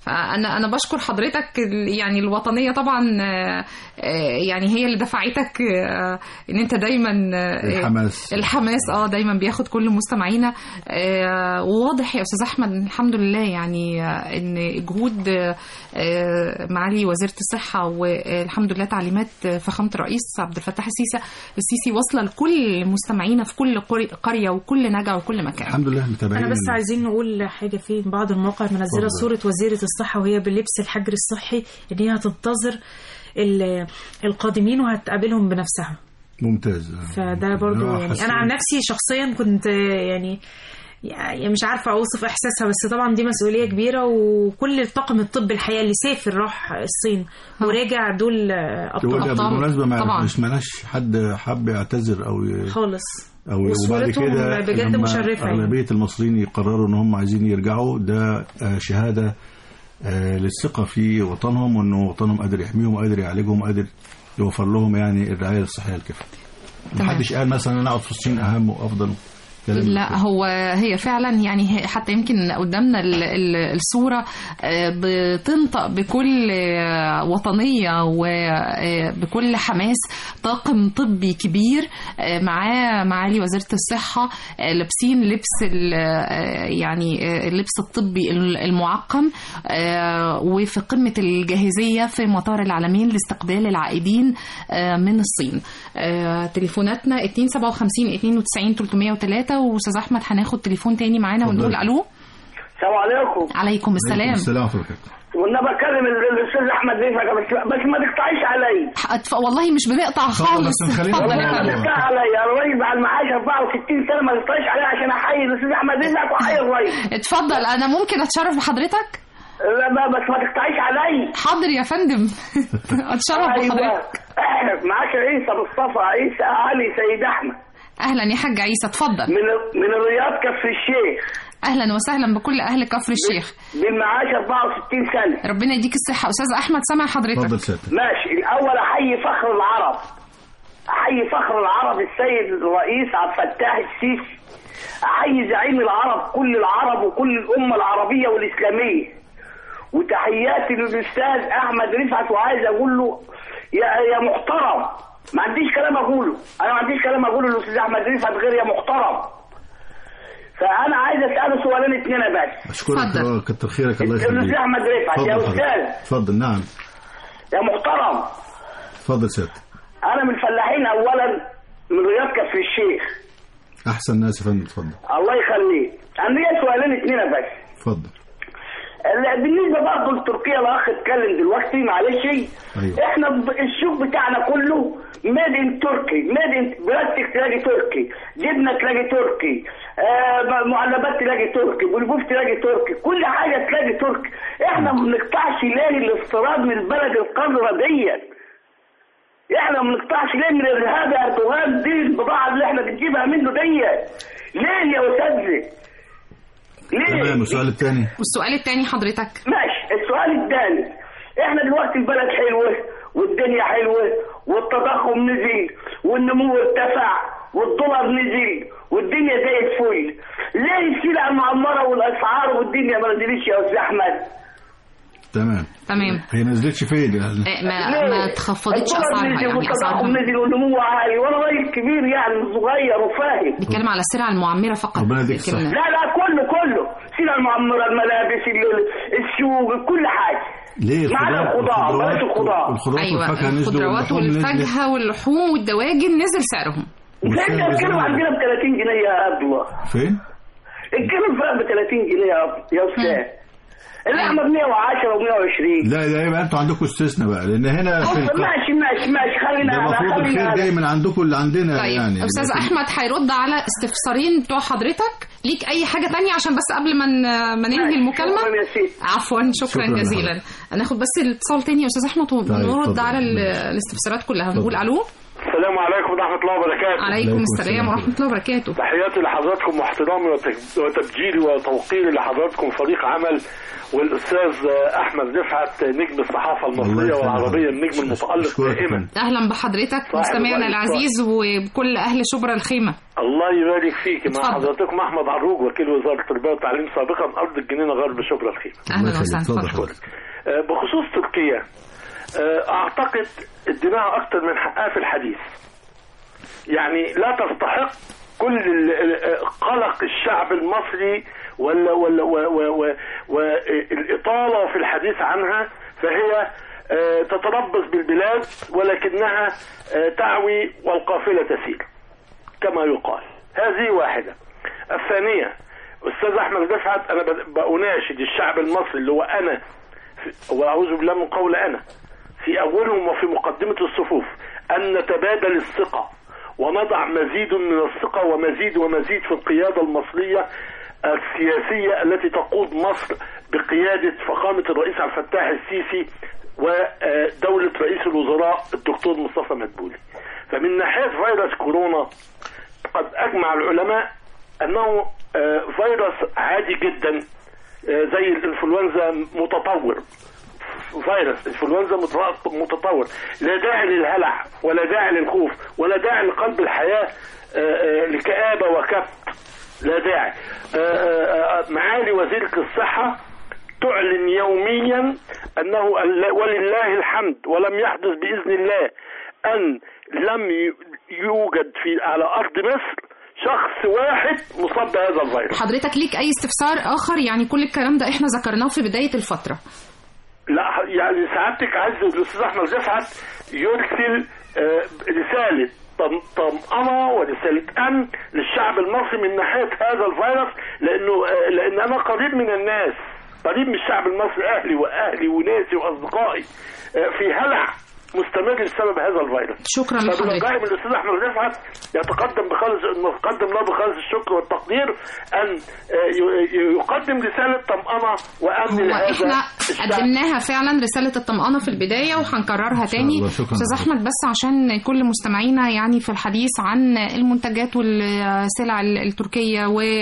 فانا انا بشكر حضرتك ال- يعني الوطنيه طبعا آه، آه، يعني هي اللي دفعتك آه، ان انت دايما آه، الحماس. الحماس اه دايما بياخد كل مستمعينا آه، وواضح يا استاذ احمد الحمد لله يعني آه، ان جهود آه، آه، معالي وزيره الصحه والحمد لله تعليمات آه، فخامه الرئيس عبد الفتاح السيسي السيسي واصله لكل مستمعينا في كل قري- قريه وكل نجع وكل مكان الحمد لله متابعين انا بس عايزين نقول حاجه في بعض المواقع منزله اتفضل. صوره وزيره الصحه وهي بلبس الحجر الصحي ان هي هتنتظر ال- القادمين وهتقابلهم بنفسها ممتاز فده برضو آه، يعني حسين. انا عن نفسي شخصيا كنت آه، يعني يعني مش عارفه اوصف احساسها بس طبعا دي مسؤوليه كبيره وكل الطاقم الطبي الحقيقه اللي سافر راح الصين وراجع دول آه، هو ابطال ده بالمناسبة ما طبعا مش معناش حد حب يعتذر او ي- خالص او وبعد وصورتهم كده بجد لما مشرفة يعني. اغلبيه المصريين يقرروا ان هم عايزين يرجعوا ده آه، شهاده آه، للثقه في وطنهم وانه وطنهم قادر يحميهم وقادر يعالجهم وقادر يوفر لهم يعني الرعايه الصحيه الكافيه. تمام. محدش قال مثلا انا اقعد في الصين اهم وافضل كلام لا هو هي فعلا يعني هي- حتى يمكن قدامنا ال- ال- الصورة آه، بتنطق بكل آه، وطنية وبكل حماس طاقم طبي كبير آه، معاه معالي وزيرة الصحة آه، لابسين لبس ال- آه، يعني آه، اللبس الطبي المعقم آه، وفي قمة الجاهزية في مطار العالمين لاستقبال العائدين آه، من الصين آه، تليفوناتنا 257 92 303 واستاذ احمد هناخد تليفون تاني معانا اتفضل. ونقول الو السلام عليكم عليكم السلام السلام ورحمه الله وانا بكلم ال- الاستاذ احمد رفعت بس بس ما تقطعيش علي أتف... والله مش بنقطع خالص اتفضل يا والله ما فندم تقطع علي الراجل بعد المعاش 64 سنه ما تقطعيش علي عشان احيي الاستاذ احمد رفعت واحيي الراجل اتفضل انا ممكن اتشرف بحضرتك لا ما- بس ما تقطعيش علي حاضر يا فندم اتشرف بحضرتك ايوه معاك عيسى مصطفى عيسى علي سيد احمد اهلا يا حاج عيسى اتفضل من من الرياض كفر الشيخ اهلا وسهلا بكل اهل كفر الشيخ بالمعاش 64 سنه ربنا يديك الصحه استاذ احمد سامع حضرتك ساتر ماشي الاول احيي فخر العرب احيي فخر العرب السيد الرئيس عبد الفتاح السيسي احيي زعيم العرب كل العرب وكل الامه العربيه والاسلاميه وتحياتي للاستاذ احمد رفعت وعايز اقول له يا يا محترم ما عنديش كلام اقوله انا ما عنديش كلام اقوله للاستاذ احمد رفعت غير يا محترم فانا عايز اساله سؤالين اتنين بس اشكرك آه، كتر خيرك الله الاستاذ يخليك احمد رفعت يا اتفضل حضرتك. استاذ اتفضل نعم يا محترم اتفضل سيادتك انا من الفلاحين اولا من رياض كفر الشيخ احسن ناس يا فندم اتفضل الله يخليك عندي سؤالين اتنين بس اتفضل ال- بالنسبه برضه لتركيا الاخ اتكلم دلوقتي معلش أيوة. احنا ب- السوق بتاعنا كله ميد ان تركي ميد ان بلاستيك تلاقي تركي جبنه تلاقي تركي آه م- معلبات تلاقي تركي بلبوف تلاقي تركي كل حاجه تلاقي تركي احنا ما بنقطعش ليه الاستيراد من البلد القذره ديت احنا ما بنقطعش ليه من ارهاب اردوغان دي البضاعه اللي احنا بنجيبها منه ديت ليه يا استاذ ليه تمام السؤال الثاني والسؤال التاني حضرتك ماشي السؤال الثاني احنا دلوقتي البلد حلوه والدنيا حلوه والتضخم نزل والنمو ارتفع والدولار نزل والدنيا زي الفل ليه السلع المعمره والاسعار والدنيا ما نزلتش يا استاذ احمد تمام تمام هي نزلتش فين يعني آه، ما ما اتخفضتش الدولار اسعارها نزل يعني والتضخم اسعارها نزل والنمو عالي وانا راجل كبير يعني صغير وفاهم بيتكلم على السلع المعمره فقط ربنا يديك لكن- الصحة. لا لا كله كله السلع المعمره الملابس ال- السوق كل حاجه ليه ما عدا الخضار بلاش الخضار والخضروات ايوه والفاكهه نزلوا الخضروات واللحوم نزلت. والفاكهه واللحوم والدواجن نزل سعرهم فين الكيلو عندنا ب 30 جنيه يا ابله فين؟ الكيلو الفراخ ب 30 جنيه يا أب- يا استاذ اللحمه ب 110 و 120 لا ده يبقى انتوا عندكم استثناء بقى لان هنا في الق... ماشي ماشي ماشي خلينا ده على المفروض خلينا الخير على جاي من عندكم اللي عندنا طيب يعني استاذ لكن- احمد هيرد على استفسارين بتوع حضرتك ليك اي حاجه تانية عشان بس قبل ما ن- ما ننهي المكالمه شكرا يا سيدي عفوا شكرا, شكراً شكرا جزيلا هناخد بس الاتصال تاني يا استاذ احمد ونرد اتفضل. على ال- ماشي. الاستفسارات كلها هنقول اتفضل. الو السلام عليكم ورحمة الله وبركاته عليكم السلام ورحمة الله وبركاته تحياتي لحضراتكم واحترامي وت- وتبجيلي وتوقيري لحضراتكم فريق عمل والأستاذ أحمد رفعت نجم الصحافة المصرية الله يخليك. والعربية النجم المتألق دائما أهلا بحضرتك صاحب مستمعنا الرأي العزيز وبكل أهل شبرا الخيمة الله يبارك فيك مع اتفضل. حضراتكم أحمد عروج وكيل وزارة التربية والتعليم سابقا أرض الجنينة غرب شبرا الخيمة أهلا وسهلا اتفضل أشكرك. آه، بخصوص تركيا آه، أعتقد اديناها أكتر من حقها في الحديث يعني لا تستحق كل ال- ال- قلق الشعب المصري ولا ولا والإطالة في الحديث عنها فهي آه، تتربص بالبلاد ولكنها آه، تعوي والقافلة تسير كما يقال هذه واحدة الثانية أستاذ أحمد رفعت أنا ب- بأناشد الشعب المصري اللي هو أنا في- وأعوذ بالله من قول أنا في أولهم وفي مقدمة الصفوف أن نتبادل الثقة ونضع مزيد من الثقة ومزيد ومزيد في القيادة المصرية السياسية التي تقود مصر بقيادة فخامة الرئيس عبد الفتاح السيسي ودولة رئيس الوزراء الدكتور مصطفى مدبولي فمن ناحية فيروس كورونا قد أجمع العلماء أنه آه، فيروس عادي جدا آه، زي الإنفلونزا متطور فيروس انفلونزا متط- متطور لا داعي للهلع ولا داعي للخوف ولا داعي لقلب الحياة آه، آه، لكآبة وكبت لا داعي آه، آه، آه، معالي وزيرة الصحة تعلن يوميا أنه ال- ولله الحمد ولم يحدث بإذن الله أن لم ي- يوجد في على أرض مصر شخص واحد مصاب بهذا الفيروس حضرتك ليك أي استفسار آخر يعني كل الكلام ده إحنا ذكرناه في بداية الفترة لا يعني سعادتك عايز الاستاذ احمد رفعت يرسل آه، رساله طم- طمأنة ورسالة أمن للشعب المصري من ناحية هذا الفيروس لأنه آه، لأن أنا قريب من الناس قريب من الشعب المصري أهلي وأهلي وناسي وأصدقائي آه، في هلع مستمر بسبب هذا الفيروس شكرا لحضرتك فبالرجاء من الاستاذ احمد رفعت يتقدم بخالص نقدم له بخالص الشكر والتقدير ان آه، ي- ي- يقدم رساله طمأنه وامن هو لهذا احنا الشعب. قدمناها فعلا رساله الطمانه في البدايه وهنكررها تاني الله، شكراً استاذ لحضرتك. احمد بس عشان كل مستمعينا يعني في الحديث عن المنتجات والسلع التركيه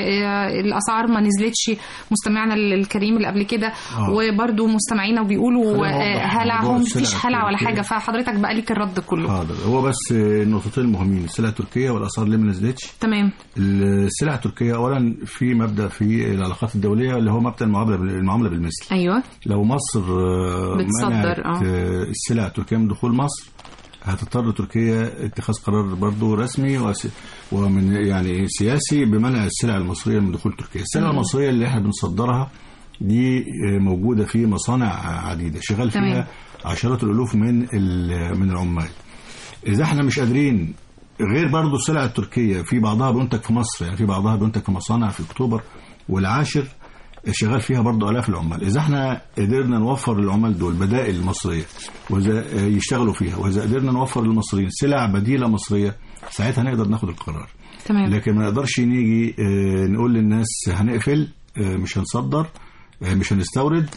والاسعار ما نزلتش مستمعنا الكريم اللي قبل كده آه. وبرده مستمعينا وبيقولوا خلينا نوضح هلع موضوع هو السلع مفيش هلع ولا التركية. حاجه فحضرتك بقى ليك الرد كله حاضر هو بس النقطتين المهمين السلع التركيه والاسعار اللي ما نزلتش تمام السلع التركيه اولا في مبدا في العلاقات الدوليه اللي هو مبدا المعامله المعامله بالمثل ايوه لو مصر آه، بتصدر، منعت آه. آه، السلع التركيه من دخول مصر هتضطر تركيا اتخاذ قرار برضه رسمي وس- ومن يعني سياسي بمنع السلع المصريه من دخول تركيا السلع مم. المصريه اللي احنا بنصدرها دي آه، موجوده في مصانع عديده شغال تمام. فيها عشرات الالوف من ال- من العمال اذا احنا مش قادرين غير برضه السلع التركيه في بعضها بينتج في مصر يعني في بعضها بينتج في مصانع في اكتوبر والعاشر شغال فيها برضه الاف العمال اذا احنا قدرنا نوفر للعمال دول بدائل مصريه واذا يشتغلوا فيها واذا قدرنا نوفر للمصريين سلع بديله مصريه ساعتها نقدر ناخد القرار تمام لكن ما نقدرش نيجي آه، نقول للناس هنقفل آه، مش هنصدر آه، مش هنستورد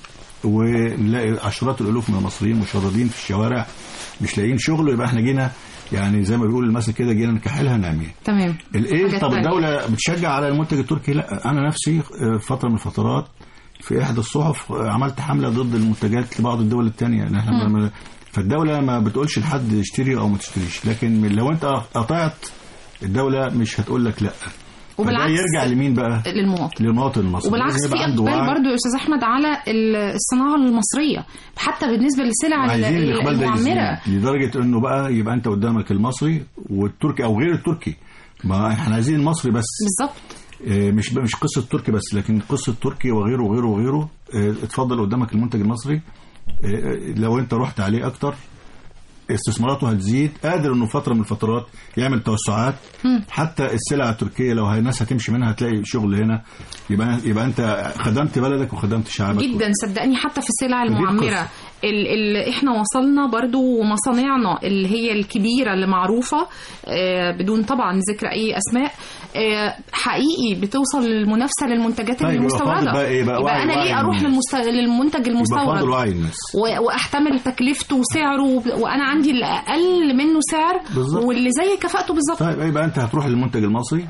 ونلاقي عشرات الالوف من المصريين مشردين في الشوارع مش لاقيين شغل يبقى احنا جينا يعني زي ما بيقول المثل كده جينا نكحلها نعميها تمام الايه حاجات طب تانية. الدوله بتشجع على المنتج التركي لا انا نفسي آه، فتره من الفترات في احدى الصحف آه، عملت حمله ضد المنتجات لبعض الدول الثانيه ان احنا مم. ما- فالدوله ما بتقولش لحد اشتري او ما تشتريش لكن لو انت قطعت الدوله مش هتقول لك لا وبالعكس فده يرجع لمين بقى للمواطن للمواطن المصري وبالعكس لازم في يبقى عنده اقبال وعي. برضو يا استاذ احمد على ال- الصناعه المصريه حتى بالنسبه للسلع ال- عايزين ال- الاقبال ده المعمره يزيد لدرجه انه بقى يبقى انت قدامك المصري والتركي او غير التركي ما احنا عايزين المصري بس بالظبط آه، مش مش قصه تركي بس لكن قصه تركي وغيره وغيره وغيره آه، اتفضل قدامك المنتج المصري آه، آه، لو انت رحت عليه اكتر استثماراته هتزيد قادر انه فتره من الفترات يعمل توسعات مم. حتى السلع التركيه لو هي الناس هتمشي منها هتلاقي شغل هنا يبقى يبقى انت خدمت بلدك وخدمت شعبك جدا صدقني حتى في السلع المعمره ال ال احنا وصلنا برضو مصانعنا اللي هي الكبيره اللي معروفه آه، بدون طبعا ذكر اي اسماء آه، حقيقي بتوصل المنافسه للمنتجات طيب، يبقى فاضل المستورده بقى إيه بقى؟ وعي- انا وعي ليه اروح الناس. للمست... للمنتج يبقى فاضل المستورد وعي الناس و- واحتمل تكلفته وسعره وب- وانا عندي الاقل منه سعر بالظبط. واللي زي كفاءته بالظبط طيب يبقى انت هتروح للمنتج المصري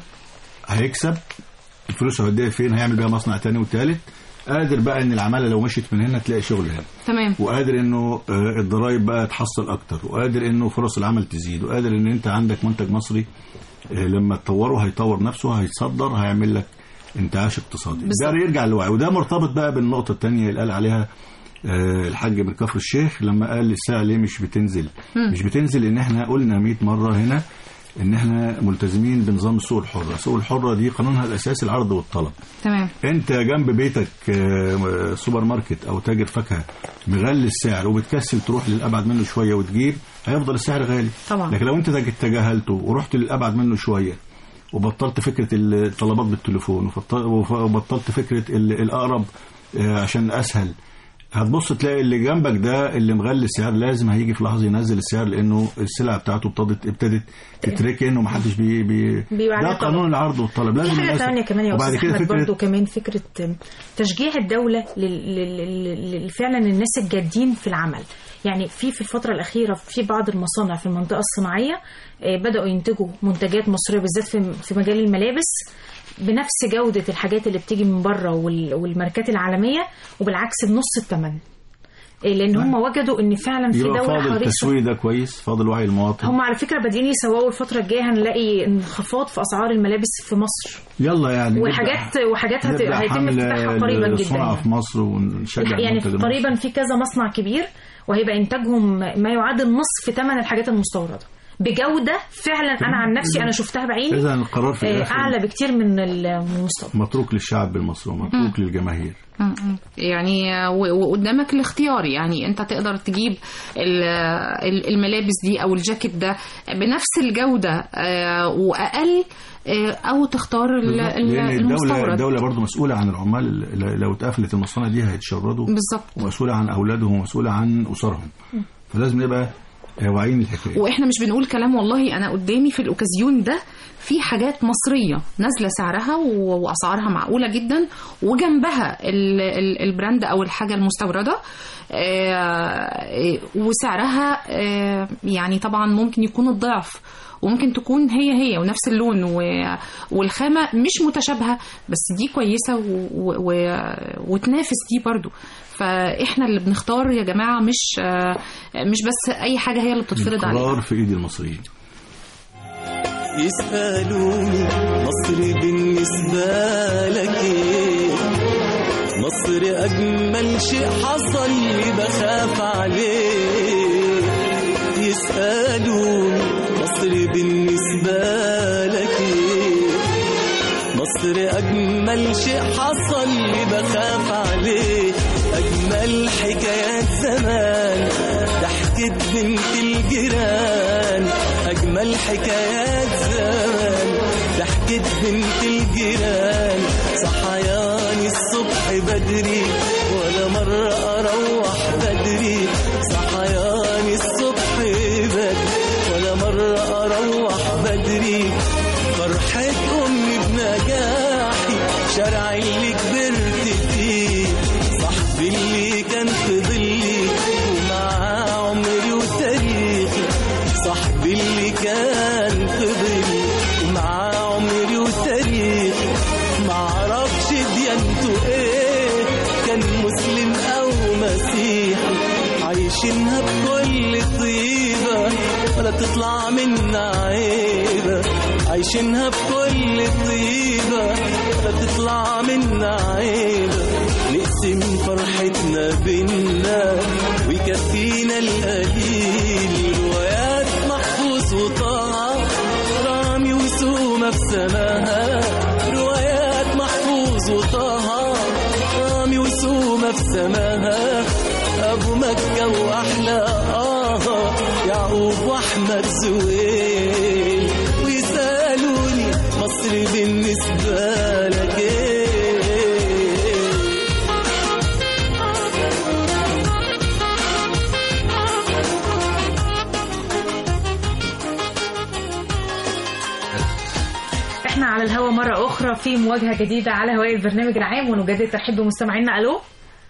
هيكسب الفلوس هيوديها فين هيعمل بيها مصنع تاني وتالت قادر بقى ان العماله لو مشيت من هنا تلاقي شغل هنا تمام وقادر انه آه، الضرايب بقى تحصل اكتر وقادر انه فرص العمل تزيد وقادر ان انت عندك منتج مصري آه، لما تطوره هيطور نفسه هيتصدر هيعمل لك انتعاش اقتصادي بالظبط. ده يرجع للوعي وده مرتبط بقى بالنقطه الثانيه اللي قال عليها آه، الحاج من كفر الشيخ لما قال الساعه ليه مش بتنزل مم. مش بتنزل ان احنا قلنا 100 مره هنا ان احنا ملتزمين بنظام السوق الحره السوق الحره دي قانونها الاساسي العرض والطلب تمام انت جنب بيتك آه، سوبر ماركت او تاجر فاكهه مغلي السعر وبتكسل تروح للابعد منه شويه وتجيب هيفضل السعر غالي طبعا. لكن لو انت تج- تجاهلته ورحت للابعد منه شويه وبطلت فكره الطلبات بالتليفون وفط- وف- وبطلت فكره ال- الاقرب آه، عشان اسهل هتبص تلاقي اللي جنبك ده اللي مغلي السعر لازم هيجي في لحظه ينزل السعر لانه السلع بتاعته ابتدت ابتدت تتركن ومحدش بي بي بيبقى عليها ده قانون طلب. العرض والطلب لازم في حاجة الناس- ثانية كمان يا وبعد أستاذ كده أحمد فكره برضو كمان فكرة تشجيع الدولة لل- لل- لل- لل- فعلا الناس الجادين في العمل يعني في في الفترة الأخيرة في بعض المصانع في المنطقة الصناعية آه، بدأوا ينتجوا منتجات مصرية بالذات في في مجال الملابس بنفس جودة الحاجات اللي بتيجي من بره وال- والماركات العالمية وبالعكس بنص الثمن آه، لأن هم وجدوا إن فعلا في يبقى دولة فاضل حريصة التسويق ده كويس فاضل وعي المواطن هم على فكرة بادئين يسوقوا الفترة الجاية هنلاقي انخفاض في أسعار الملابس في مصر يلا يعني وحاجات وحاجات هت- نبدأ هيتم حملة افتتاحها قريبا الصناعة جدا في مصر ونشجع يعني المنتج قريبا في كذا مصنع كبير وهيبقى انتاجهم ما يعادل نصف ثمن الحاجات المستورده بجوده فعلا انا عن نفسي انا شفتها بعيني إذا القرار في آه، الآخر اعلى بكتير من ال- من المستورد متروك للشعب المصري ومتروك للجماهير يعني و- وقدامك الاختيار يعني انت تقدر تجيب ال- ال- الملابس دي او الجاكيت ده بنفس الجودة آه، واقل آه، او تختار ال- ال- لأن الدولة المستورد الدولة برضه مسؤولة عن العمال اللي لو اتقفلت المصانع دي هيتشردوا بالظبط ومسؤولة عن أولادهم ومسؤولة عن أسرهم فلازم نبقى واعيين الحكاية واحنا مش بنقول كلام والله انا قدامي في الاوكازيون ده في حاجات مصريه نازله سعرها و- واسعارها معقوله جدا وجنبها ال- ال- البراند او الحاجه المستورده آه، وسعرها آه، يعني طبعا ممكن يكون الضعف وممكن تكون هي هي ونفس اللون و- والخامة مش متشابهة بس دي كويسة و... و... وتنافس دي برضو فاحنا اللي بنختار يا جماعة مش آه، مش بس اي حاجة هي اللي بتتفرض علينا القرار في إيد المصريين يسألوني مصر بالنسبة لك ايه مصر أجمل شيء حصل لي بخاف عليه يسألوني مصر بالنسبة لك ايه مصر أجمل شيء حصل لي بخاف عليه أجمل حكايات زمان ضحكة بنت الجيران أجمل حكايات زمان ضحكة بنت الجيران صحياني الصبح بدري ولا مرة أروح بدري صحياني الصبح بدري ولا مرة أروح بدري فرحة أمي بنجاحي شارع اللي كبرت فيه صاحبي اللي كان في ظلي ومعاه عمري وتاريخي صاحبي اللي كان في ظلي ومعاه عمري وتاريخي معرفش ديانته ايه كان مسلم او مسيحي عايشينها بكل طيبة ولا تطلع منا عيبة عايشينها بكل طيبة ولا تطلع منا عيبة نقسم فرحتنا بينا ويكفينا القليل روايات محفوظ وطه رامي وسومة في سماها روايات محفوظ وطه رامي وسومة في سماها أبو مكة وأحلى آه يعقوب وأحمد زويل ويسألوني مصر بالنسبة لك إيه الهواء مرة أخرى في مواجهة جديدة على هواء البرنامج العام ونجدد ترحيب بمستمعينا ألو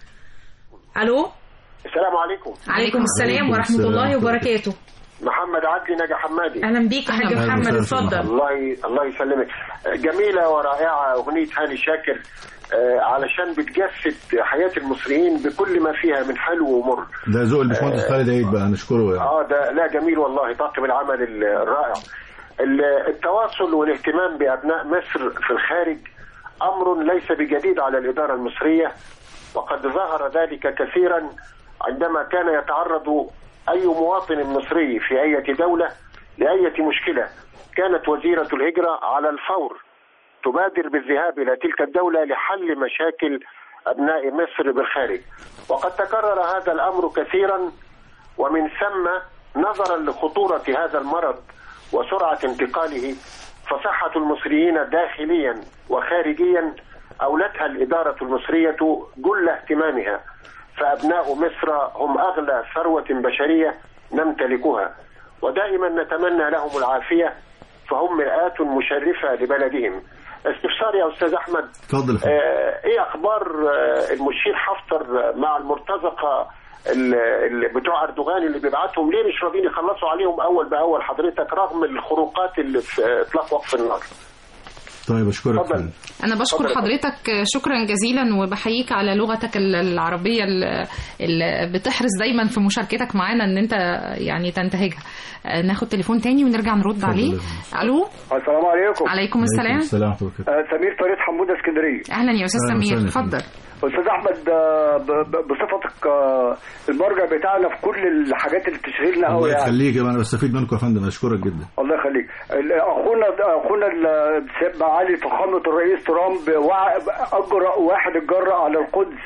ألو السلام عليكم عليكم السلام ورحمة الله وبركاته محمد عدلي نجا حمادي أهلا بيك يا حاج محمد اتفضل الله ي... الله يسلمك جميلة ورائعة أغنية هاني شاكر آه، علشان بتجسد حياة المصريين بكل ما فيها من حلو ومر ده ذوق الباشمهندس خالد عيد بقى نشكره يعني اه ده لا جميل والله طاقم العمل الرائع ال- التواصل والاهتمام بأبناء مصر في الخارج أمر ليس بجديد على الإدارة المصرية وقد ظهر ذلك كثيرا عندما كان يتعرض أي مواطن مصري في أي دولة لأي مشكلة كانت وزيرة الهجرة على الفور تبادر بالذهاب إلى تلك الدولة لحل مشاكل أبناء مصر بالخارج وقد تكرر هذا الأمر كثيرا ومن ثم نظرا لخطورة هذا المرض وسرعة انتقاله فصحة المصريين داخليا وخارجيا أولتها الإدارة المصرية جل اهتمامها فأبناء مصر هم أغلى ثروة بشرية نمتلكها ودائما نتمنى لهم العافية فهم مرآة مشرفة لبلدهم استفسار يا أستاذ أحمد اتفضل يا فندم. آه، ايه اخبار آه، المشير حفتر مع المرتزقه ال- ال- بتوع اردوغان اللي بيبعتهم ليه مش راضيين يخلصوا عليهم اول باول حضرتك رغم الخروقات اللي في اطلاق وقف النار طيب اشكرك فندم. أنا بشكر اتفضل. حضرتك شكرا جزيلا وبحييك على لغتك ال- العربية ال- اللي بتحرص دايما في مشاركتك معانا إن أنت يعني تنتهجها آه، ناخد تليفون تاني ونرجع نرد عليه ألو السلام عليكم عليكم السلام السلام ورحمة الله آه، سمير طريق حمودة اسكندرية أهلا يا أستاذ أهلا سمير وسهلا. اتفضل استاذ احمد آه، ب- ب- بصفتك آه، المرجع بتاعنا في كل الحاجات اللي بتشغلنا قوي الله يعني يخليك انا بستفيد منكم يا فندم اشكرك جدا الله يخليك ال- اخونا اخونا ال- سيد معالي فخامه الرئيس ترامب وع- اجرأ واحد اتجرأ على القدس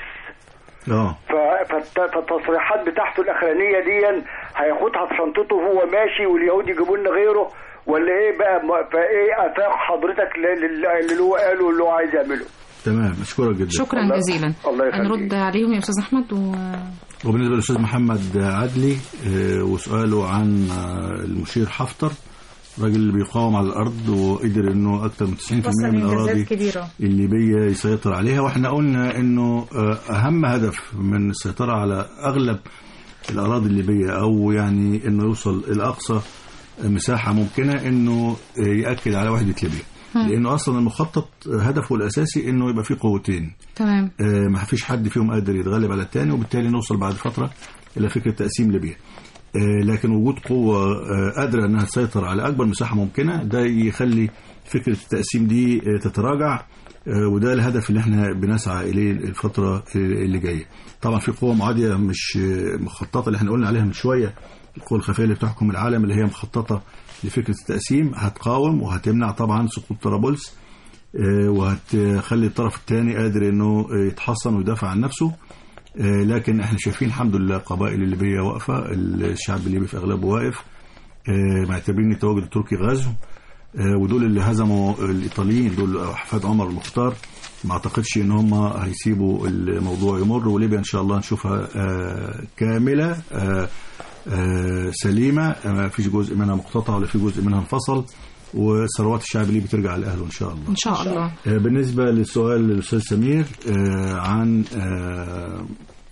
اه ف- فالت- فالتصريحات بتاعته الاخرانيه دي هياخدها في شنطته وهو ماشي واليهود يجيبوا لنا غيره ولا ايه بقى ما- فايه افاق حضرتك ل- لل- اللي هو قاله واللي هو عايز يعمله تمام اشكرك جدا شكرا الله- جزيلا الله يخليك. نرد عليهم يا أستاذ أحمد و... وبالنسبه للاستاذ محمد عدلي آه، وسؤاله عن آه، المشير حفتر الراجل اللي بيقاوم على الارض وقدر انه اكثر من 90% وصل من لإنجازات الاراضي كبيرة الليبيه يسيطر عليها واحنا قلنا انه آه، اهم هدف من السيطره على اغلب الاراضي الليبيه او يعني انه يوصل الى اقصى مساحه ممكنه انه آه، ياكد على وحده ليبيا مم. لانه اصلا المخطط هدفه الاساسي انه يبقى فيه قوتين تمام آه، ما فيش حد فيهم قادر يتغلب على الثاني وبالتالي نوصل بعد فترة إلى فكرة تقسيم ليبيا آه، لكن وجود قوة آه، قادرة أنها تسيطر على أكبر مساحة ممكنة ده يخلي فكرة التقسيم دي آه، تتراجع آه، وده الهدف اللي احنا بنسعى إليه الفترة اللي جاية طبعا في قوة معادية مش آه، مخططة اللي احنا قلنا عليها من شوية القوى الخفية اللي بتحكم العالم اللي هي مخططة لفكرة التقسيم هتقاوم وهتمنع طبعا سقوط طرابلس آه، وهتخلي الطرف الثاني قادر انه آه، يتحصن ويدافع عن نفسه آه، لكن احنا شايفين الحمد لله قبائل الليبيه واقفه الشعب الليبي في اغلبه واقف آه، معتبرين التواجد التركي غزو آه، ودول اللي هزموا الايطاليين دول احفاد عمر المختار ما اعتقدش ان هم هيسيبوا الموضوع يمر وليبيا ان شاء الله نشوفها آه، كامله آه، آه، سليمه آه، ما فيش جزء منها مقتطع ولا في جزء منها انفصل وثروات الشعب الليبي ترجع لاهله ان شاء الله إن شاء الله آه، بالنسبة للسؤال للأستاذ سمير آه، عن آه،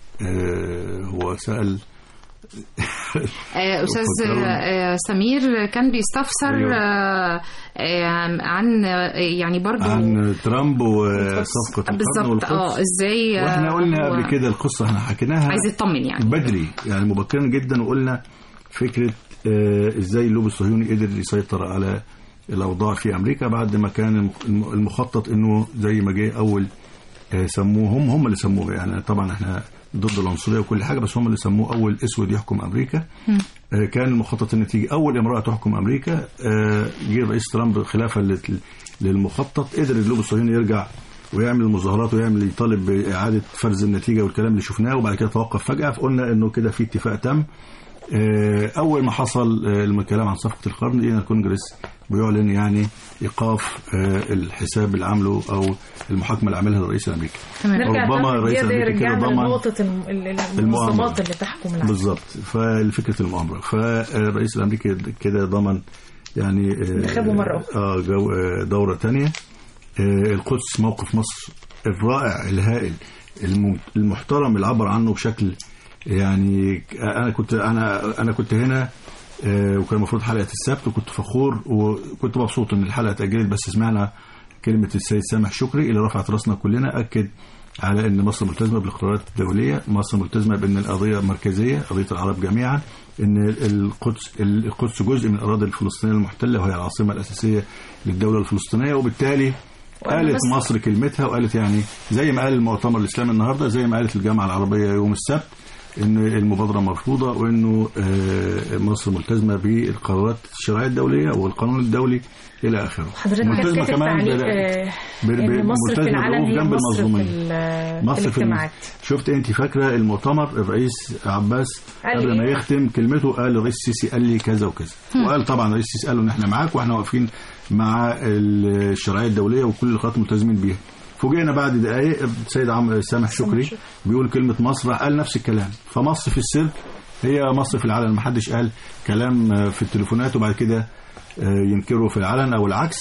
آه، هو سأل آه، أستاذ آه، سمير كان بيستفسر أيوة. آه، آه، عن آه، يعني برضو عن ترامب وصفقة القرن بالظبط والقدس اه ازاي آه، واحنا قلنا هو قبل كده القصة احنا حكيناها عايز يطمن يعني بدري يعني مبكرا جدا وقلنا فكرة آه، ازاي اللوب الصهيوني قدر يسيطر على الأوضاع في أمريكا بعد ما كان الم- المخطط إنه زي ما جه أول آه، سموه هم هم اللي سموه يعني طبعا احنا ضد العنصرية وكل حاجة بس هم اللي سموه أول أسود يحكم أمريكا آه، كان المخطط ان تيجي اول امراه تحكم امريكا آه، جه الرئيس ترامب خلافا لل- للمخطط قدر اللوب الصهيوني يرجع ويعمل مظاهرات ويعمل يطالب باعاده فرز النتيجه والكلام اللي شفناه وبعد كده توقف فجاه فقلنا انه كده في اتفاق تم آه، اول ما حصل آه، الكلام عن صفقه القرن لقينا الكونجرس بيعلن يعني ايقاف آه، الحساب اللي عامله او المحاكمه اللي عملها الرئيس الامريكي نرجع ربما تاني الرئيس دي- دي الامريكي كده رجعنا ضمن لنقطة الم- ال- ال- المؤامرة. المنظمات اللي تحكم العالم بالظبط ففكره المؤامره فالرئيس الامريكي كده ضمن يعني آه، انتخابه مرة أخرى. اه جو آه، دوره تانية آه، القدس موقف مصر الرائع الهائل الم- المحترم اللي عبر عنه بشكل يعني انا كنت انا انا كنت هنا آه، وكان المفروض حلقه السبت وكنت فخور وكنت مبسوط ان الحلقه اتاجلت بس سمعنا كلمه السيد سامح شكري اللي رفعت راسنا كلنا اكد على ان مصر ملتزمه بالقرارات الدوليه، مصر ملتزمه بان القضيه مركزيه، قضيه العرب جميعا، ان القدس القدس جزء من الاراضي الفلسطينيه المحتله وهي العاصمه الاساسيه للدوله الفلسطينيه وبالتالي قالت بس- مصر كلمتها وقالت يعني زي ما قال المؤتمر الاسلامي النهارده زي ما قالت الجامعه العربيه يوم السبت ان المبادره مرفوضه وانه آه، مصر ملتزمه بالقرارات الشرعيه الدوليه والقانون الدولي الى اخره. حضرتك ملتزمه كاتب كمان تعليق بال- آه، ب- ب- ان مصر في ملتزمة العالم بالوقوف هي جنب مصر في المظلومين. ال- مصر في الاجتماعات شفت انت فاكره المؤتمر الرئيس عباس قال قبل ما إيه؟ يختم كلمته قال الرئيس السيسي قال لي كذا وكذا هم. وقال طبعا الرئيس السيسي قال له ان احنا معاك واحنا واقفين مع الشرعيه الدوليه وكل اللقاءات ملتزمين بيها فوجئنا بعد دقائق السيد عمرو سامح شكري بيقول كلمه مصر قال نفس الكلام فمصر في السر هي مصر في العلن ما حدش قال كلام في التليفونات وبعد كده ينكره في العلن او العكس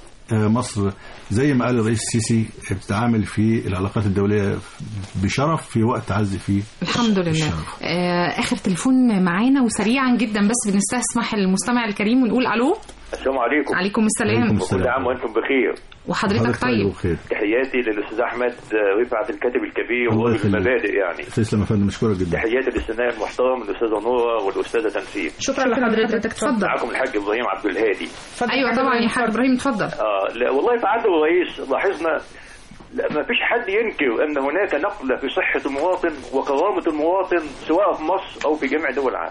مصر زي ما قال الرئيس السيسي بتتعامل في العلاقات الدوليه بشرف في وقت عز فيه الحمد لله آه اخر تليفون معانا وسريعا جدا بس بنستسمح المستمع الكريم ونقول الو السلام عليكم عليكم السلام عليكم السلام. كل عام وانتم بخير وحضرتك طيب وخير تحياتي للاستاذ احمد رفعت الكاتب الكبير الله ورجل يخليك. المبادئ يعني تسلم يا فندم مشكورك جدا تحياتي للسناء المحترم الاستاذه نوره والاستاذه تنسيم شكرا لحضرتك اتفضل معكم الحاج ابراهيم عبد الهادي ايوه طبعا يا حاج ابراهيم اتفضل اه لا والله تعدى الرئيس لاحظنا لا ما فيش حد ينكر ان هناك نقله في صحه المواطن وكرامه المواطن سواء في مصر او في جميع دول العالم.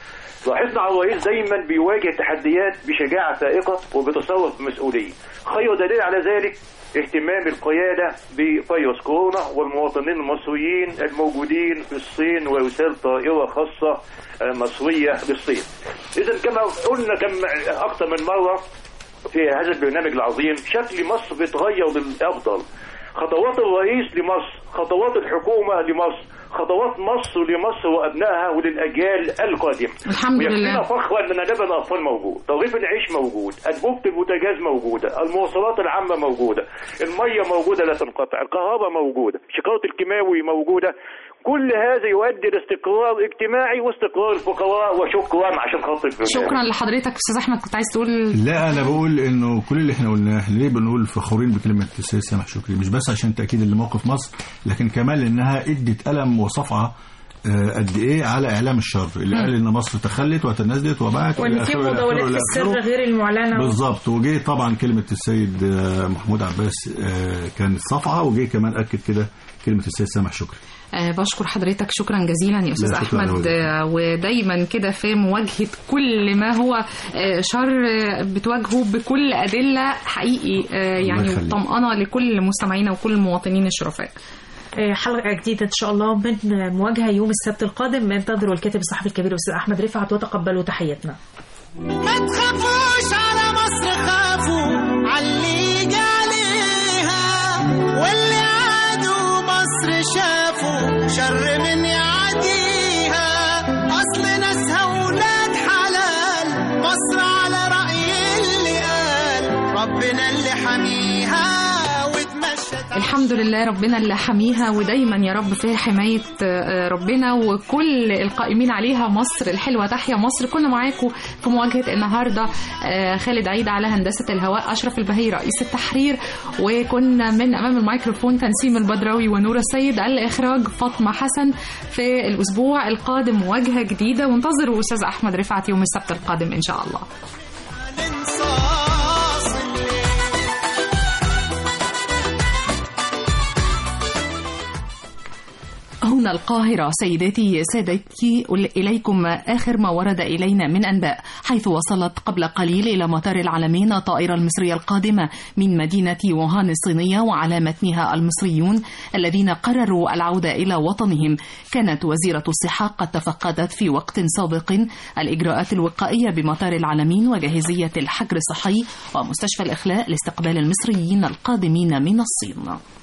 لاحظنا على الرئيس دايما بيواجه تحديات بشجاعه فائقه وبتصرف بمسؤوليه. خير دليل على ذلك اهتمام القياده بفيروس كورونا والمواطنين المصريين الموجودين في الصين وارسال طائره خاصه آه، مصريه للصين. اذا كما قلنا كم اكثر من مره في هذا البرنامج العظيم شكل مصر بيتغير للافضل خطوات الرئيس لمصر خطوات الحكومه لمصر خطوات مصر لمصر وابنائها وللاجيال القادمه الحمد ويكفينا لله. فخرا ان لبن الاطفال موجود تغييف العيش موجود انبوبه البوتاجاز موجوده المواصلات العامه موجوده الميه موجوده لا تنقطع الكهرباء موجوده شكاره الكيماوي موجوده كل هذا يؤدي لاستقرار اجتماعي واستقرار الفقراء وشكرا عشان خاطر البرنامج. شكرا لحضرتك استاذ احمد كنت عايز تقول لا انا بقول انه كل اللي احنا قلناه ليه بنقول فخورين بكلمه السيد سامح شكري مش بس عشان تاكيد لموقف مصر لكن كمان لانها ادت قلم وصفعه آه، قد ايه على اعلام الشر اللي قال ان مصر تخلت وتنازلت وبعت وان إلى في آخره إلى مداولات آخره في إلى السر آخره. غير المعلنه بالظبط وجه طبعا كلمه السيد آه، محمود عباس آه، كانت صفعه وجه كمان اكد كده كلمه السيد سامح شكري آه بشكر حضرتك شكرا جزيلا يا استاذ لا، شكرا احمد لوالدك. آه ودايما كده في مواجهه كل ما هو آه شر آه بتواجهه بكل ادله حقيقي آه يعني يخليك. طمأنه لكل مستمعينا وكل المواطنين الشرفاء آه، حلقة جديدة إن شاء الله من مواجهة يوم السبت القادم انتظروا الكاتب الصحفي الكبير الأستاذ أحمد رفعت وتقبلوا تحياتنا ما تخافوش على مصر خافوا عاللي يجي عليها واللي عادوا مصر شافوا شر من يعديها اصل ناسها ولاد حلال مصر على رأي اللي قال ربنا اللي حميها وتمشى الحمد لله ربنا اللي حميها ودايما يا رب في حماية آه، ربنا وكل القائمين عليها مصر الحلوة تحيا مصر كنا معاكم في مواجهة النهاردة آه، خالد عيد على هندسة الهواء أشرف البهي رئيس التحرير وكنا من أمام الميكروفون تنسيم البدراوي ونور السيد الإخراج فاطمة حسن في الأسبوع القادم مواجهة جديدة وانتظروا أستاذ أحمد رفعت يوم السبت القادم إن شاء الله هنا القاهرة سيداتي سادتي إليكم آخر ما ورد إلينا من أنباء حيث وصلت قبل قليل إلى مطار العالمين الطائرة المصرية القادمة من مدينة ووهان الصينية وعلى متنها المصريون الذين قرروا العودة إلى وطنهم كانت وزيرة الصحة قد تفقدت في وقت سابق الإجراءات الوقائية بمطار العالمين وجاهزية الحجر الصحي ومستشفى الإخلاء لاستقبال المصريين القادمين من الصين